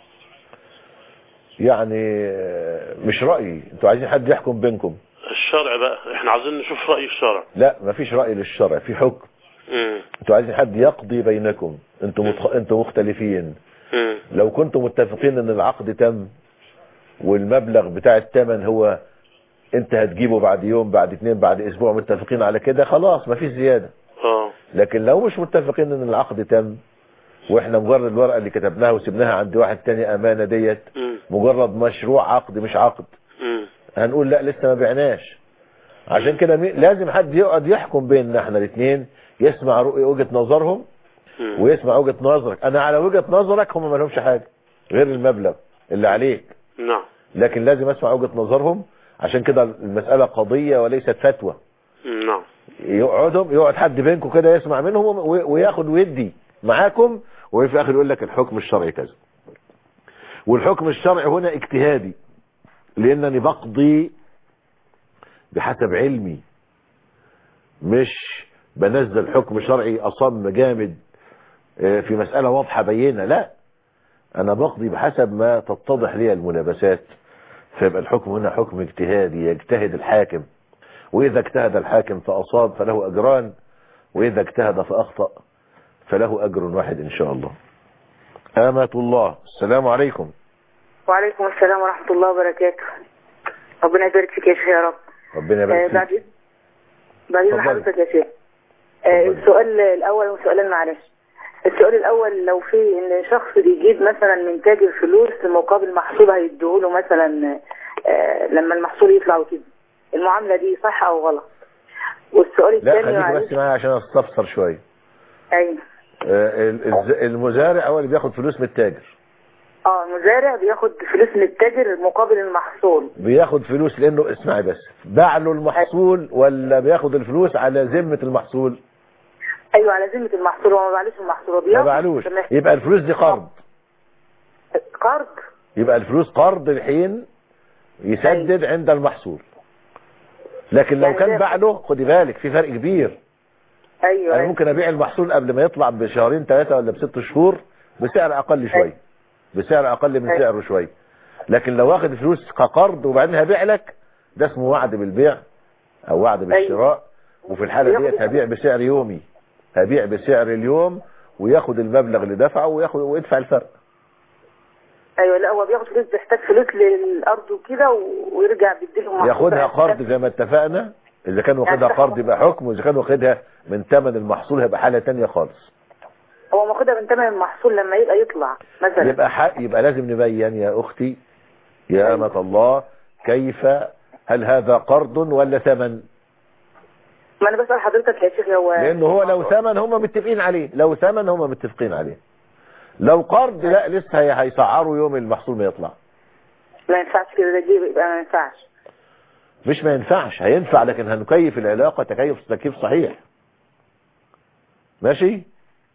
يعني آه، مش رأيي انتوا عايزين حد يحكم بينكم الشرع بقى احنا عايزين نشوف رأي الشرع لا مفيش رأي للشرع في حكم مم. انتوا عايزين حد يقضي بينكم انتوا متخ... انتوا مختلفين مم. لو كنتم متفقين ان العقد تم والمبلغ بتاع الثمن هو انت هتجيبه بعد يوم بعد اتنين بعد اسبوع متفقين على كده خلاص مفيش زيادة اه لكن لو مش متفقين ان العقد تم واحنا مجرد الورقة اللي كتبناها وسبناها عند واحد تاني امانة ديت مم. مجرد مشروع عقد مش عقد مم. هنقول لا لسه ما بعناش عشان كده مي- لازم حد يقعد يحكم بيننا احنا الاثنين يسمع رؤية وجهة نظرهم مم. ويسمع وجهة نظرك انا على وجهة نظرك هم ما لهمش حاجة غير المبلغ اللي عليك نعم لكن لازم اسمع وجهة نظرهم عشان كده المسألة قضية وليست فتوى نعم يقعدهم يقعد حد بينكم كده يسمع منهم و- وياخد ويدي معاكم وفي الاخر يقول لك الحكم الشرعي كذا والحكم الشرعي هنا اجتهادي لانني بقضي بحسب علمي مش بنزل حكم شرعي اصم جامد آه، في مسألة واضحة بينة لا انا بقضي بحسب ما تتضح لي الملابسات فيبقى الحكم هنا حكم اجتهادي يجتهد الحاكم واذا اجتهد الحاكم فاصاب فله اجران واذا اجتهد فاخطأ فله اجر واحد ان شاء الله امة الله السلام عليكم وعليكم السلام ورحمة الله وبركاته ربنا يبارك فيك يا شيخ يا رب ربنا آه، يبارك فيك بعد إذن- بعد إذن اتفضلي. حضرتك يا شيخ آه، السؤال الأول وسؤالين معلش السؤال الأول لو في إن شخص بيجيب مثلا من تاجر فلوس مقابل محصول هيديهوله مثلا آه، لما المحصول يطلع وكده المعاملة دي صح أو غلط والسؤال لا الثاني خليك معلش بس معايا عشان استفسر شوية أيوه آه، ال- الز- المزارع هو اللي بياخد فلوس من التاجر اه المزارع بياخد فلوس من التاجر مقابل المحصول بياخد فلوس لانه اسمعي بس باع له المحصول ولا بياخد الفلوس على ذمة المحصول ايوه على ذمه المحصول هو ما باعلوش المحصول هو ما بياخد باعلوش تمام. يبقى الفلوس دي قرض قرض يبقى الفلوس قرض الحين يسدد عند المحصول لكن لو يعني كان ده- باع له خدي بالك في فرق كبير ايوه انا ممكن ابيع المحصول قبل ما يطلع بشهرين ثلاثة ولا بست شهور بسعر اقل شوية بسعر اقل من سعره شوية لكن لو واخد فلوس كقرض وبعدين هبيع لك ده اسمه وعد بالبيع او وعد بالشراء وفي الحالة ديت هبيع بسعر يومي هبيع بسعر اليوم وياخد المبلغ اللي دفعه وياخد ويدفع الفرق ايوه لا هو بياخد فلوس بيحتاج فلوس للارض وكده و- ويرجع بيديله محصول ياخدها قرض زي ما اتفقنا اذا كان واخدها يعني قرض يبقى حكم واذا كان واخدها من ثمن المحصول هيبقى حالة تانية خالص هو ماخدها من ثمن المحصول لما يبقى يطلع مثلا يبقى حق يبقى لازم نبين يا اختي يا أمة الله كيف هل هذا قرض ولا ثمن ما انا بسال حضرتك يا شيخ هو لانه هو لو ثمن هم متفقين عليه لو ثمن هم متفقين عليه لو قرض لا لسه هي- هيسعروا يوم المحصول ما يطلع ما ينفعش كده ده جيب يبقى ما ينفعش مش ما ينفعش هينفع لكن هنكيف العلاقة تكيف تكييف صحيح ماشي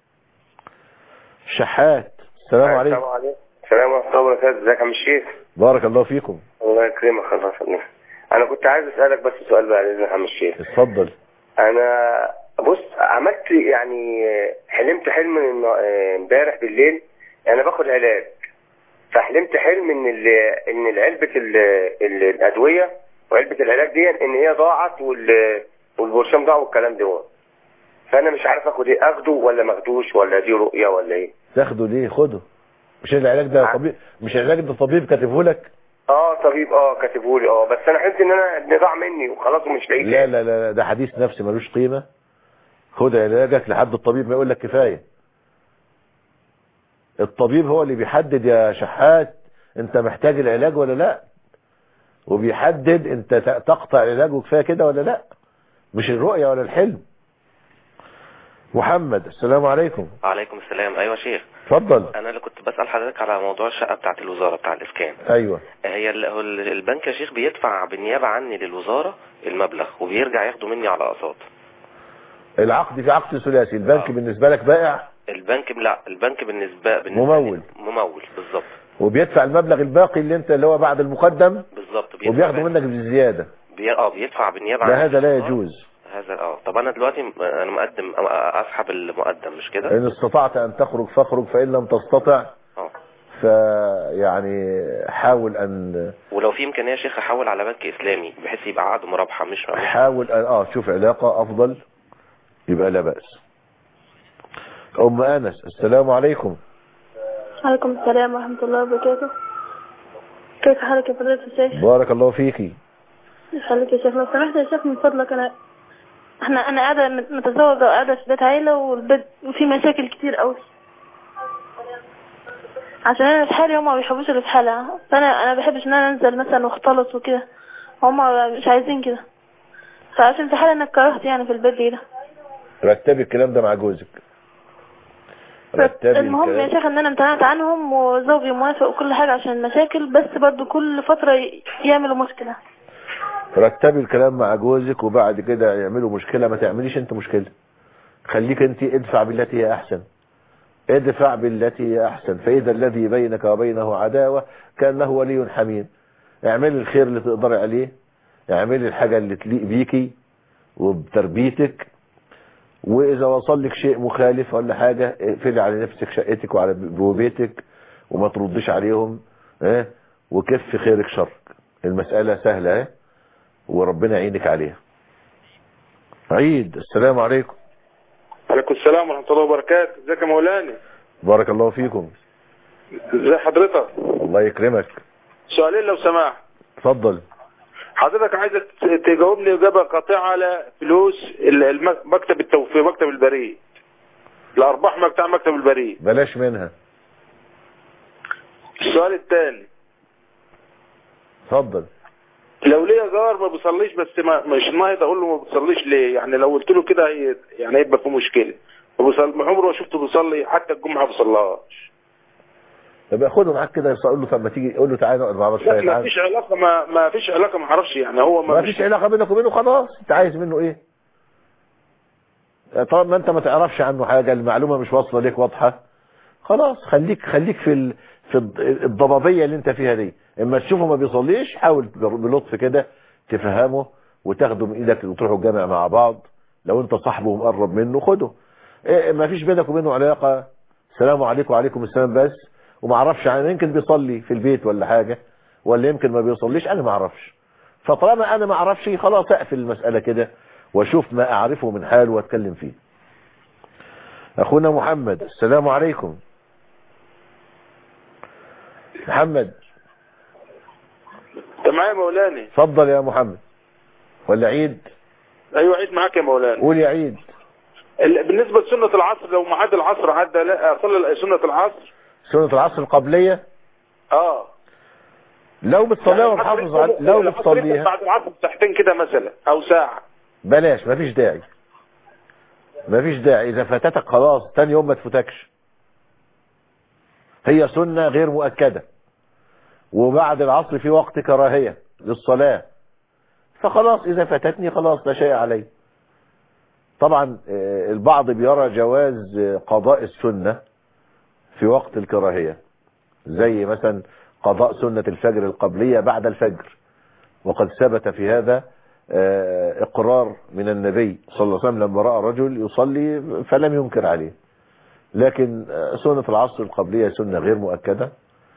شحات السلام عليكم السلام عليكم السلام ورحمة الله وبركاته ازيك يا عم الشيخ بارك الله فيكم الله يكرمك الله يخليك انا كنت عايز اسالك بس سؤال بعد اذنك يا عم الشيخ اتفضل انا بص عملت يعني حلمت حلم إن- امبارح بالليل انا باخد علاج فحلمت حلم ان ال- ان العلبه ال- ال- الادويه وعلبه العلاج دي ان هي ضاعت وال- والبرشام ضاع والكلام ده فانا مش عارف اخد ايه اخده ولا ما اخدوش ولا دي رؤيه ولا ايه تاخده ليه خده مش العلاج ده طبيب مش العلاج ده طبيب كاتبه لك اه طبيب اه كاتبهولي اه بس انا حلمت ان انا إن ضاع مني وخلاص ومش لاقيه لا لا لا ده حديث نفسي ملوش قيمة خد علاجك لحد الطبيب ما يقول لك كفاية الطبيب هو اللي بيحدد يا شحات انت محتاج العلاج ولا لا وبيحدد انت ت- تقطع العلاج وكفايه كده ولا لا مش الرؤية ولا الحلم محمد السلام عليكم وعليكم السلام ايوه يا شيخ اتفضل انا اللي كنت بسال حضرتك على موضوع الشقه بتاعه الوزاره بتاع الاسكان ايوه هي ال- هو ال- البنك يا شيخ بيدفع بالنيابه عني للوزاره المبلغ وبيرجع ياخده مني على اقساط العقد في عقد ثلاثي البنك بالنسبة لك بائع البنك لا البنك بالنسبه بالنسبه ممول ممول بالظبط وبيدفع المبلغ الباقي اللي انت اللي هو بعد المقدم بالظبط بيدفع وبياخده منك بزيادة بي... اه بيدفع بالنيابه عني لا هذا لا يجوز هذا اه طب انا دلوقتي م- انا مقدم أ- اسحب المقدم مش كده ان استطعت ان تخرج فاخرج فان لم تستطع اه فيعني حاول ان ولو في امكانيه يا شيخ احول على بنك اسلامي بحيث يبقى عقد مرابحه مش مش حاول ان اه شوف علاقة افضل يبقى لا بأس ام انس السلام عليكم عليكم السلام ورحمة الله وبركاته كيف حالك يا فضيلة الشيخ؟ بارك الله فيكي يخليك يا شيخ لو سمحت يا شيخ من فضلك أنا احنا أنا قاعدة مت- متزوجة وقاعدة في بيت عيلة والبيت وفي مشاكل كتير قوي عشان أنا في حالي هما ما بيحبوش اللي في حالها فأنا أنا بحبش إن أنا أنزل مثلا واختلط وكده هما مش عايزين كده فعشان في حالي أنا اتكرهت يعني في البيت دي ده رتبي الكلام ده مع جوزك رتبي المهم يا الكلام شيخ ان انا امتنعت عنهم وزوجي موافق وكل حاجة عشان المشاكل بس برضو كل فترة ي- يعملوا مشكلة رتبي الكلام مع جوزك وبعد كده يعملوا مشكلة ما تعمليش انت مشكلة خليك انت ادفع بالتي هي احسن ادفع بالتي هي احسن فاذا الذي بينك وبينه عداوة كأنه ولي حميم اعملي الخير اللي تقدري عليه اعملي الحاجة اللي تليق بيكي وبتربيتك واذا وصل لك شيء مخالف ولا حاجة اقفلي على نفسك شقتك وعلى بيتك وما تردش عليهم اه وكف خيرك شرك المسألة سهلة اه وربنا يعينك عليها عيد السلام عليكم عليكم السلام ورحمة الله وبركاته ازيك يا مولانا بارك الله فيكم ازي حضرتك الله يكرمك سؤالين لو سمحت اتفضل حضرتك عايزك ت- تجاوبني إجابة قاطعة على فلوس ال- الم- مكتب التوفيق مكتب البريد الأرباح بتاع مكتب البريد بلاش منها السؤال الثاني اتفضل لو ليا جار ما بيصليش بس ما مش النهارده اقول له ما بتصليش ليه يعني لو قلت له كده هي يعني هيبقى في مشكله ما بيصلي ما عمره ما شفته بيصلي حتى الجمعه ما بيصليهاش طب خده معاك كده يقول له طب ما تيجي قول له تعالى نقعد مع بعض شويه لا ما تعالى فيش علاقه ما ما فيش علاقه ما اعرفش يعني هو ما, ما مش- فيش علاقه بينك وبينه خلاص انت عايز منه ايه طالما انت ما تعرفش عنه حاجه المعلومه مش واصله ليك واضحه خلاص خليك خليك في ال... في الض- الضبابيه اللي انت فيها دي اما تشوفه ما بيصليش حاول بلطف كده تفهمه وتاخده من ايدك وتروحوا الجامع مع بعض لو انت صاحبه ومقرب منه خده إيه ما فيش بينك وبينه علاقه السلام عليكم وعليكم السلام بس وما اعرفش عنه يمكن بيصلي في البيت ولا حاجه ولا يمكن ما بيصليش انا ما اعرفش فطالما انا ما اعرفش خلاص اقفل المساله كده واشوف ما اعرفه من حال واتكلم فيه اخونا محمد السلام عليكم محمد انت معايا يا مولانا اتفضل يا محمد ولا عيد ايوه عيد معاك يا مولانا قول يا عيد ال- بالنسبه لسنه العصر لو ميعاد العصر عدى لا اصلي سنه العصر سنة العصر القبلية اه لو بتصليها يعني ومحافظ العصر على يبقى- لو العصر يبقى بتصليها بعد العصر بساعتين كده مثلا او ساعه بلاش مفيش داعي مفيش داعي اذا فاتتك خلاص تاني يوم ما تفوتكش هي سنة غير مؤكدة وبعد العصر في وقت كراهية للصلاة فخلاص اذا فاتتني خلاص لا شيء علي طبعا آه، البعض بيرى جواز آه، قضاء السنة في وقت الكراهية زي مثلا قضاء سنة الفجر القبلية بعد الفجر وقد ثبت في هذا آه، اقرار من النبي صلى الله عليه وسلم لما رأى رجل يصلي فلم ينكر عليه لكن آه، سنة العصر القبلية سنة غير مؤكدة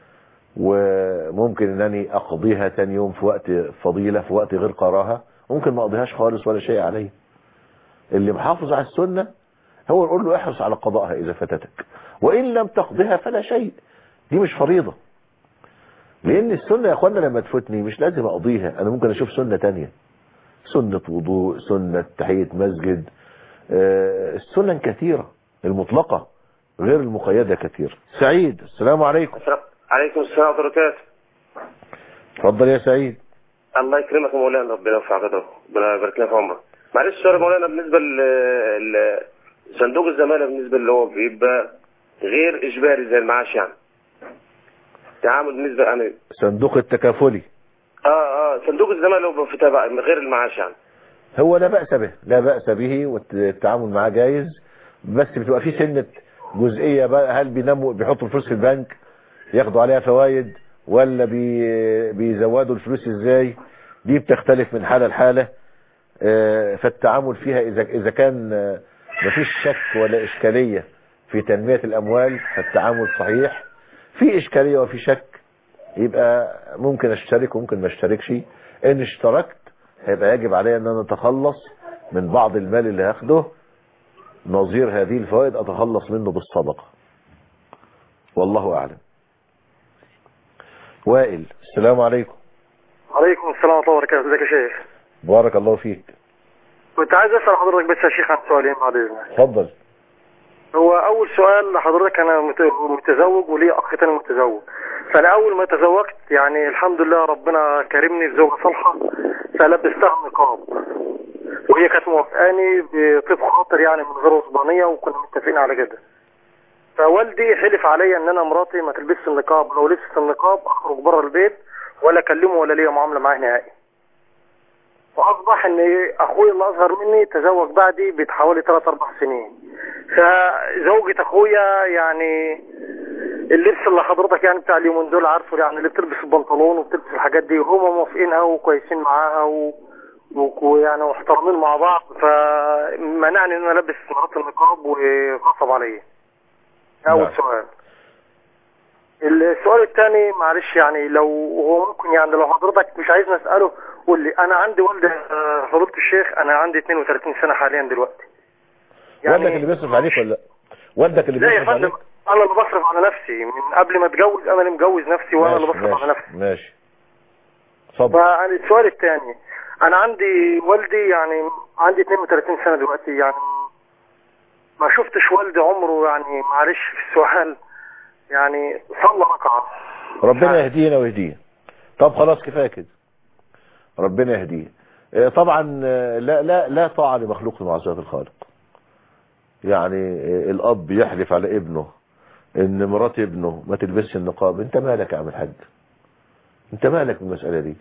وممكن انني اقضيها تاني يوم في وقت فضيلة في وقت غير كراهة ممكن ما اقضيهاش خالص ولا شيء عليه اللي محافظ على السنة هو نقول له احرص على قضائها اذا فاتتك وان لم تقضيها فلا شيء دي مش فريضة لان السنة يا اخوانا لما تفوتني مش لازم اقضيها انا ممكن اشوف سنة تانية سنة وضوء سنة تحية مسجد آه، السنن كثيرة المطلقة غير المقيدة كثير سعيد السلام عليكم عليكم السلام ورحمة الله وبركاته اتفضل يا سعيد الله يكرمك يا مولانا ربنا يرفع قدرك ربنا يبارك لك في عمرك معلش السؤال يا مولانا بالنسبه ل- ل- صندوق الزماله بالنسبه اللي هو بيبقى غير اجباري زي المعاش يعني تعامل بالنسبه يعني صندوق التكافلي اه اه صندوق الزماله اللي هو في تبع غير المعاش يعني هو لا بأس به لا بأس به والتعامل معاه جايز بس بتبقى فيه سنة جزئية بقى هل بينموا بيحطوا الفلوس في البنك ياخدوا عليها فوائد ولا بي بيزودوا الفلوس ازاي دي بتختلف من حالة لحالة آه، فالتعامل فيها اذا اذا كان آه، مفيش شك ولا اشكالية في تنمية الاموال فالتعامل صحيح في اشكالية وفي شك يبقى ممكن اشترك وممكن ما اشتركش ان اشتركت هيبقى يجب علي ان انا اتخلص من بعض المال اللي هاخده نظير هذه الفوائد اتخلص منه بالصدقة والله اعلم وائل السلام عليكم عليكم السلام ورحمة الله وبركاته ازيك يا شيخ بارك الله فيك كنت عايز اسال حضرتك بس يا شيخ عن سؤالين بعد اذنك اتفضل هو اول سؤال لحضرتك انا مت- متزوج ولي اخ تاني متزوج فانا اول ما تزوجت يعني الحمد لله ربنا كرمني بزوجة صالحة فلبستها نقاب وهي كانت موافقاني بطيب خاطر يعني من غير غصبانية وكنا متفقين على كده فوالدي حلف عليا ان انا مراتي ما تلبسش النقاب لو لبست النقاب اخرج بره البيت ولا اكلمه ولا ليا معامله معاه نهائي واصبح ان اخويا اللي اصغر مني تزوج بعدي بحوالي 3 4 سنين فزوجة اخويا يعني اللبس اللي حضرتك يعني بتاع اليومين دول عارفه يعني اللي بتلبس البنطلون وبتلبس الحاجات دي وهم موافقينها وكويسين معاها و... و- ويعني محترمين مع بعض فمنعني ان انا البس مرات النقاب وغصب عليا ده اول نعم. سؤال السؤال الثاني معلش يعني لو هو ممكن يعني لو حضرتك مش عايز نسأله قول لي انا عندي والدة آه، فضيلة الشيخ انا عندي 32 سنة حاليا دلوقتي والدك اللي بيصرف عليك ولا لا والدك اللي لا يا بيصرف فندم عليك انا اللي بصرف على نفسي من قبل ما اتجوز انا اللي مجوز نفسي وانا اللي ماشي بصرف على نفسي ماشي ماشي اتفضل فأنا السؤال الثاني انا عندي والدي يعني عندي 32 سنة دلوقتي يعني ما شفتش والدي عمره يعني معلش في السؤال يعني صلى ركعة ربنا يهدينا ويهديه طب خلاص كفايه كده ربنا يهديه آه، طبعا آه، لا لا لا طاعه لمخلوق في معصيه الخالق يعني آه، الاب يحلف على ابنه ان مرات ابنه ما تلبسش النقاب انت مالك يا عم الحاج انت مالك بالمساله دي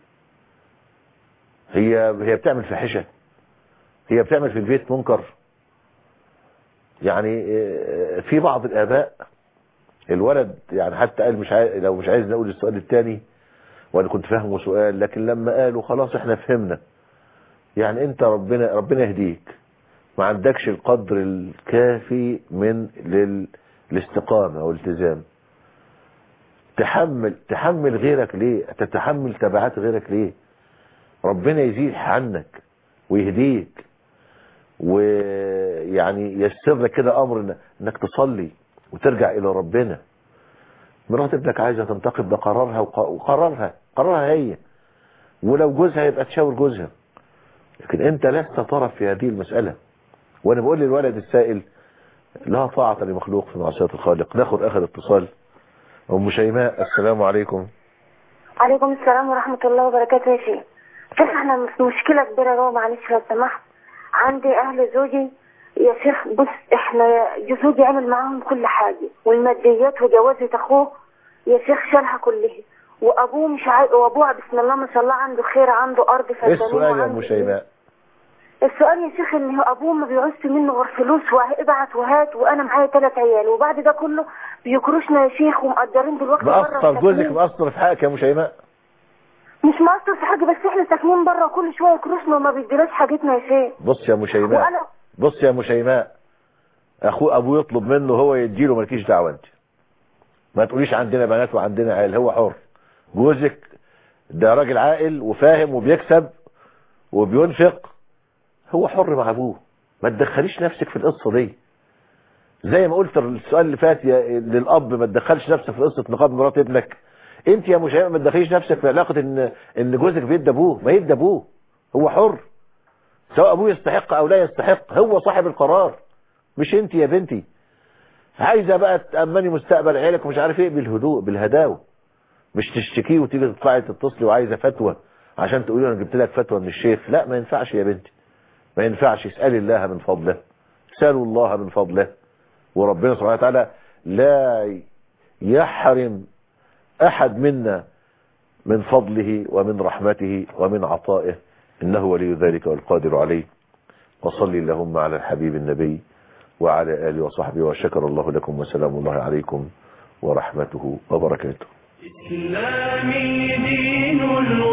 هي هي بتعمل فاحشه هي بتعمل في البيت منكر يعني آه، في بعض الاباء الولد يعني حتى قال مش عايز لو مش عايز نقول السؤال الثاني وانا كنت فاهمه سؤال لكن لما قالوا خلاص احنا فهمنا يعني انت ربنا ربنا يهديك ما عندكش القدر الكافي من لل- الاستقامة والالتزام تحمل تحمل غيرك ليه تتحمل تبعات غيرك ليه ربنا يزيد عنك ويهديك ويعني يسر لك كده امر إن- انك تصلي وترجع الى ربنا مرات ابنك عايزه تنتقد ده قرارها وق- وقرارها قرارها هي ولو جوزها يبقى تشاور جوزها لكن انت لست طرف في هذه المسألة وانا بقول للولد السائل لا طاعة لمخلوق في معصية الخالق ناخد اخر اتصال ام شيماء السلام عليكم عليكم السلام ورحمة الله وبركاته يا شيخ شيخ احنا في مشكلة كبيرة جوه معلش لو سمحت عندي اهل زوجي يا شيخ بص احنا زوجي عمل معاهم كل حاجة والماديات وجوازة اخوه يا شيخ شالها كلها وابوه مش عاي... وابوه بسم الله ما شاء الله عنده خير عنده ارض ايه فدانين السؤال يا ام وعنده شيماء السؤال يا شيخ ان هو ابوه ما بيعوزش منه غير فلوس وابعت وهات وانا معايا ثلاث عيال وبعد ده كله بيكروشنا يا شيخ ومقدرين دلوقتي بره مقصر جوزك وساكنين. مقصر في حقك يا ام شيماء مش مقصر في حاجه بس احنا ساكنين بره كل شويه يكروشنا وما بيديناش حاجتنا يا شيخ بص يا ام شيماء وانا بص يا ام شيماء اخوه ابوه يطلب منه هو يديله مالكيش دعوه انت ما تقوليش عندنا بنات وعندنا عيال هو حر جوزك ده راجل عاقل وفاهم وبيكسب وبينفق هو حر مع ابوه ما تدخليش نفسك في القصه دي زي ما قلت السؤال اللي فات يا للاب ما تدخلش نفسك في قصه نقاب مرات ابنك انت يا مشاهد ما تدخليش نفسك في علاقه ان ان جوزك بيدي ابوه ما يدي ابوه هو حر سواء ابوه يستحق او لا يستحق هو صاحب القرار مش انت يا بنتي عايزه بقى تامني مستقبل عيالك ومش عارف ايه بالهدوء بالهداوه مش تشتكيه وتيجي تطلعي تتصلي وعايزه فتوى عشان تقولي انا جبت لك فتوى من الشيخ لا ما ينفعش يا بنتي ما ينفعش اسأل الله من فضله اسألوا الله من فضله وربنا سبحانه وتعالى لا يحرم احد منا من فضله ومن رحمته ومن عطائه انه ولي ذلك والقادر عليه وصلي اللهم على الحبيب النبي وعلى آله وصحبه وشكر الله لكم وسلام الله عليكم ورحمته وبركاته إسلامي دين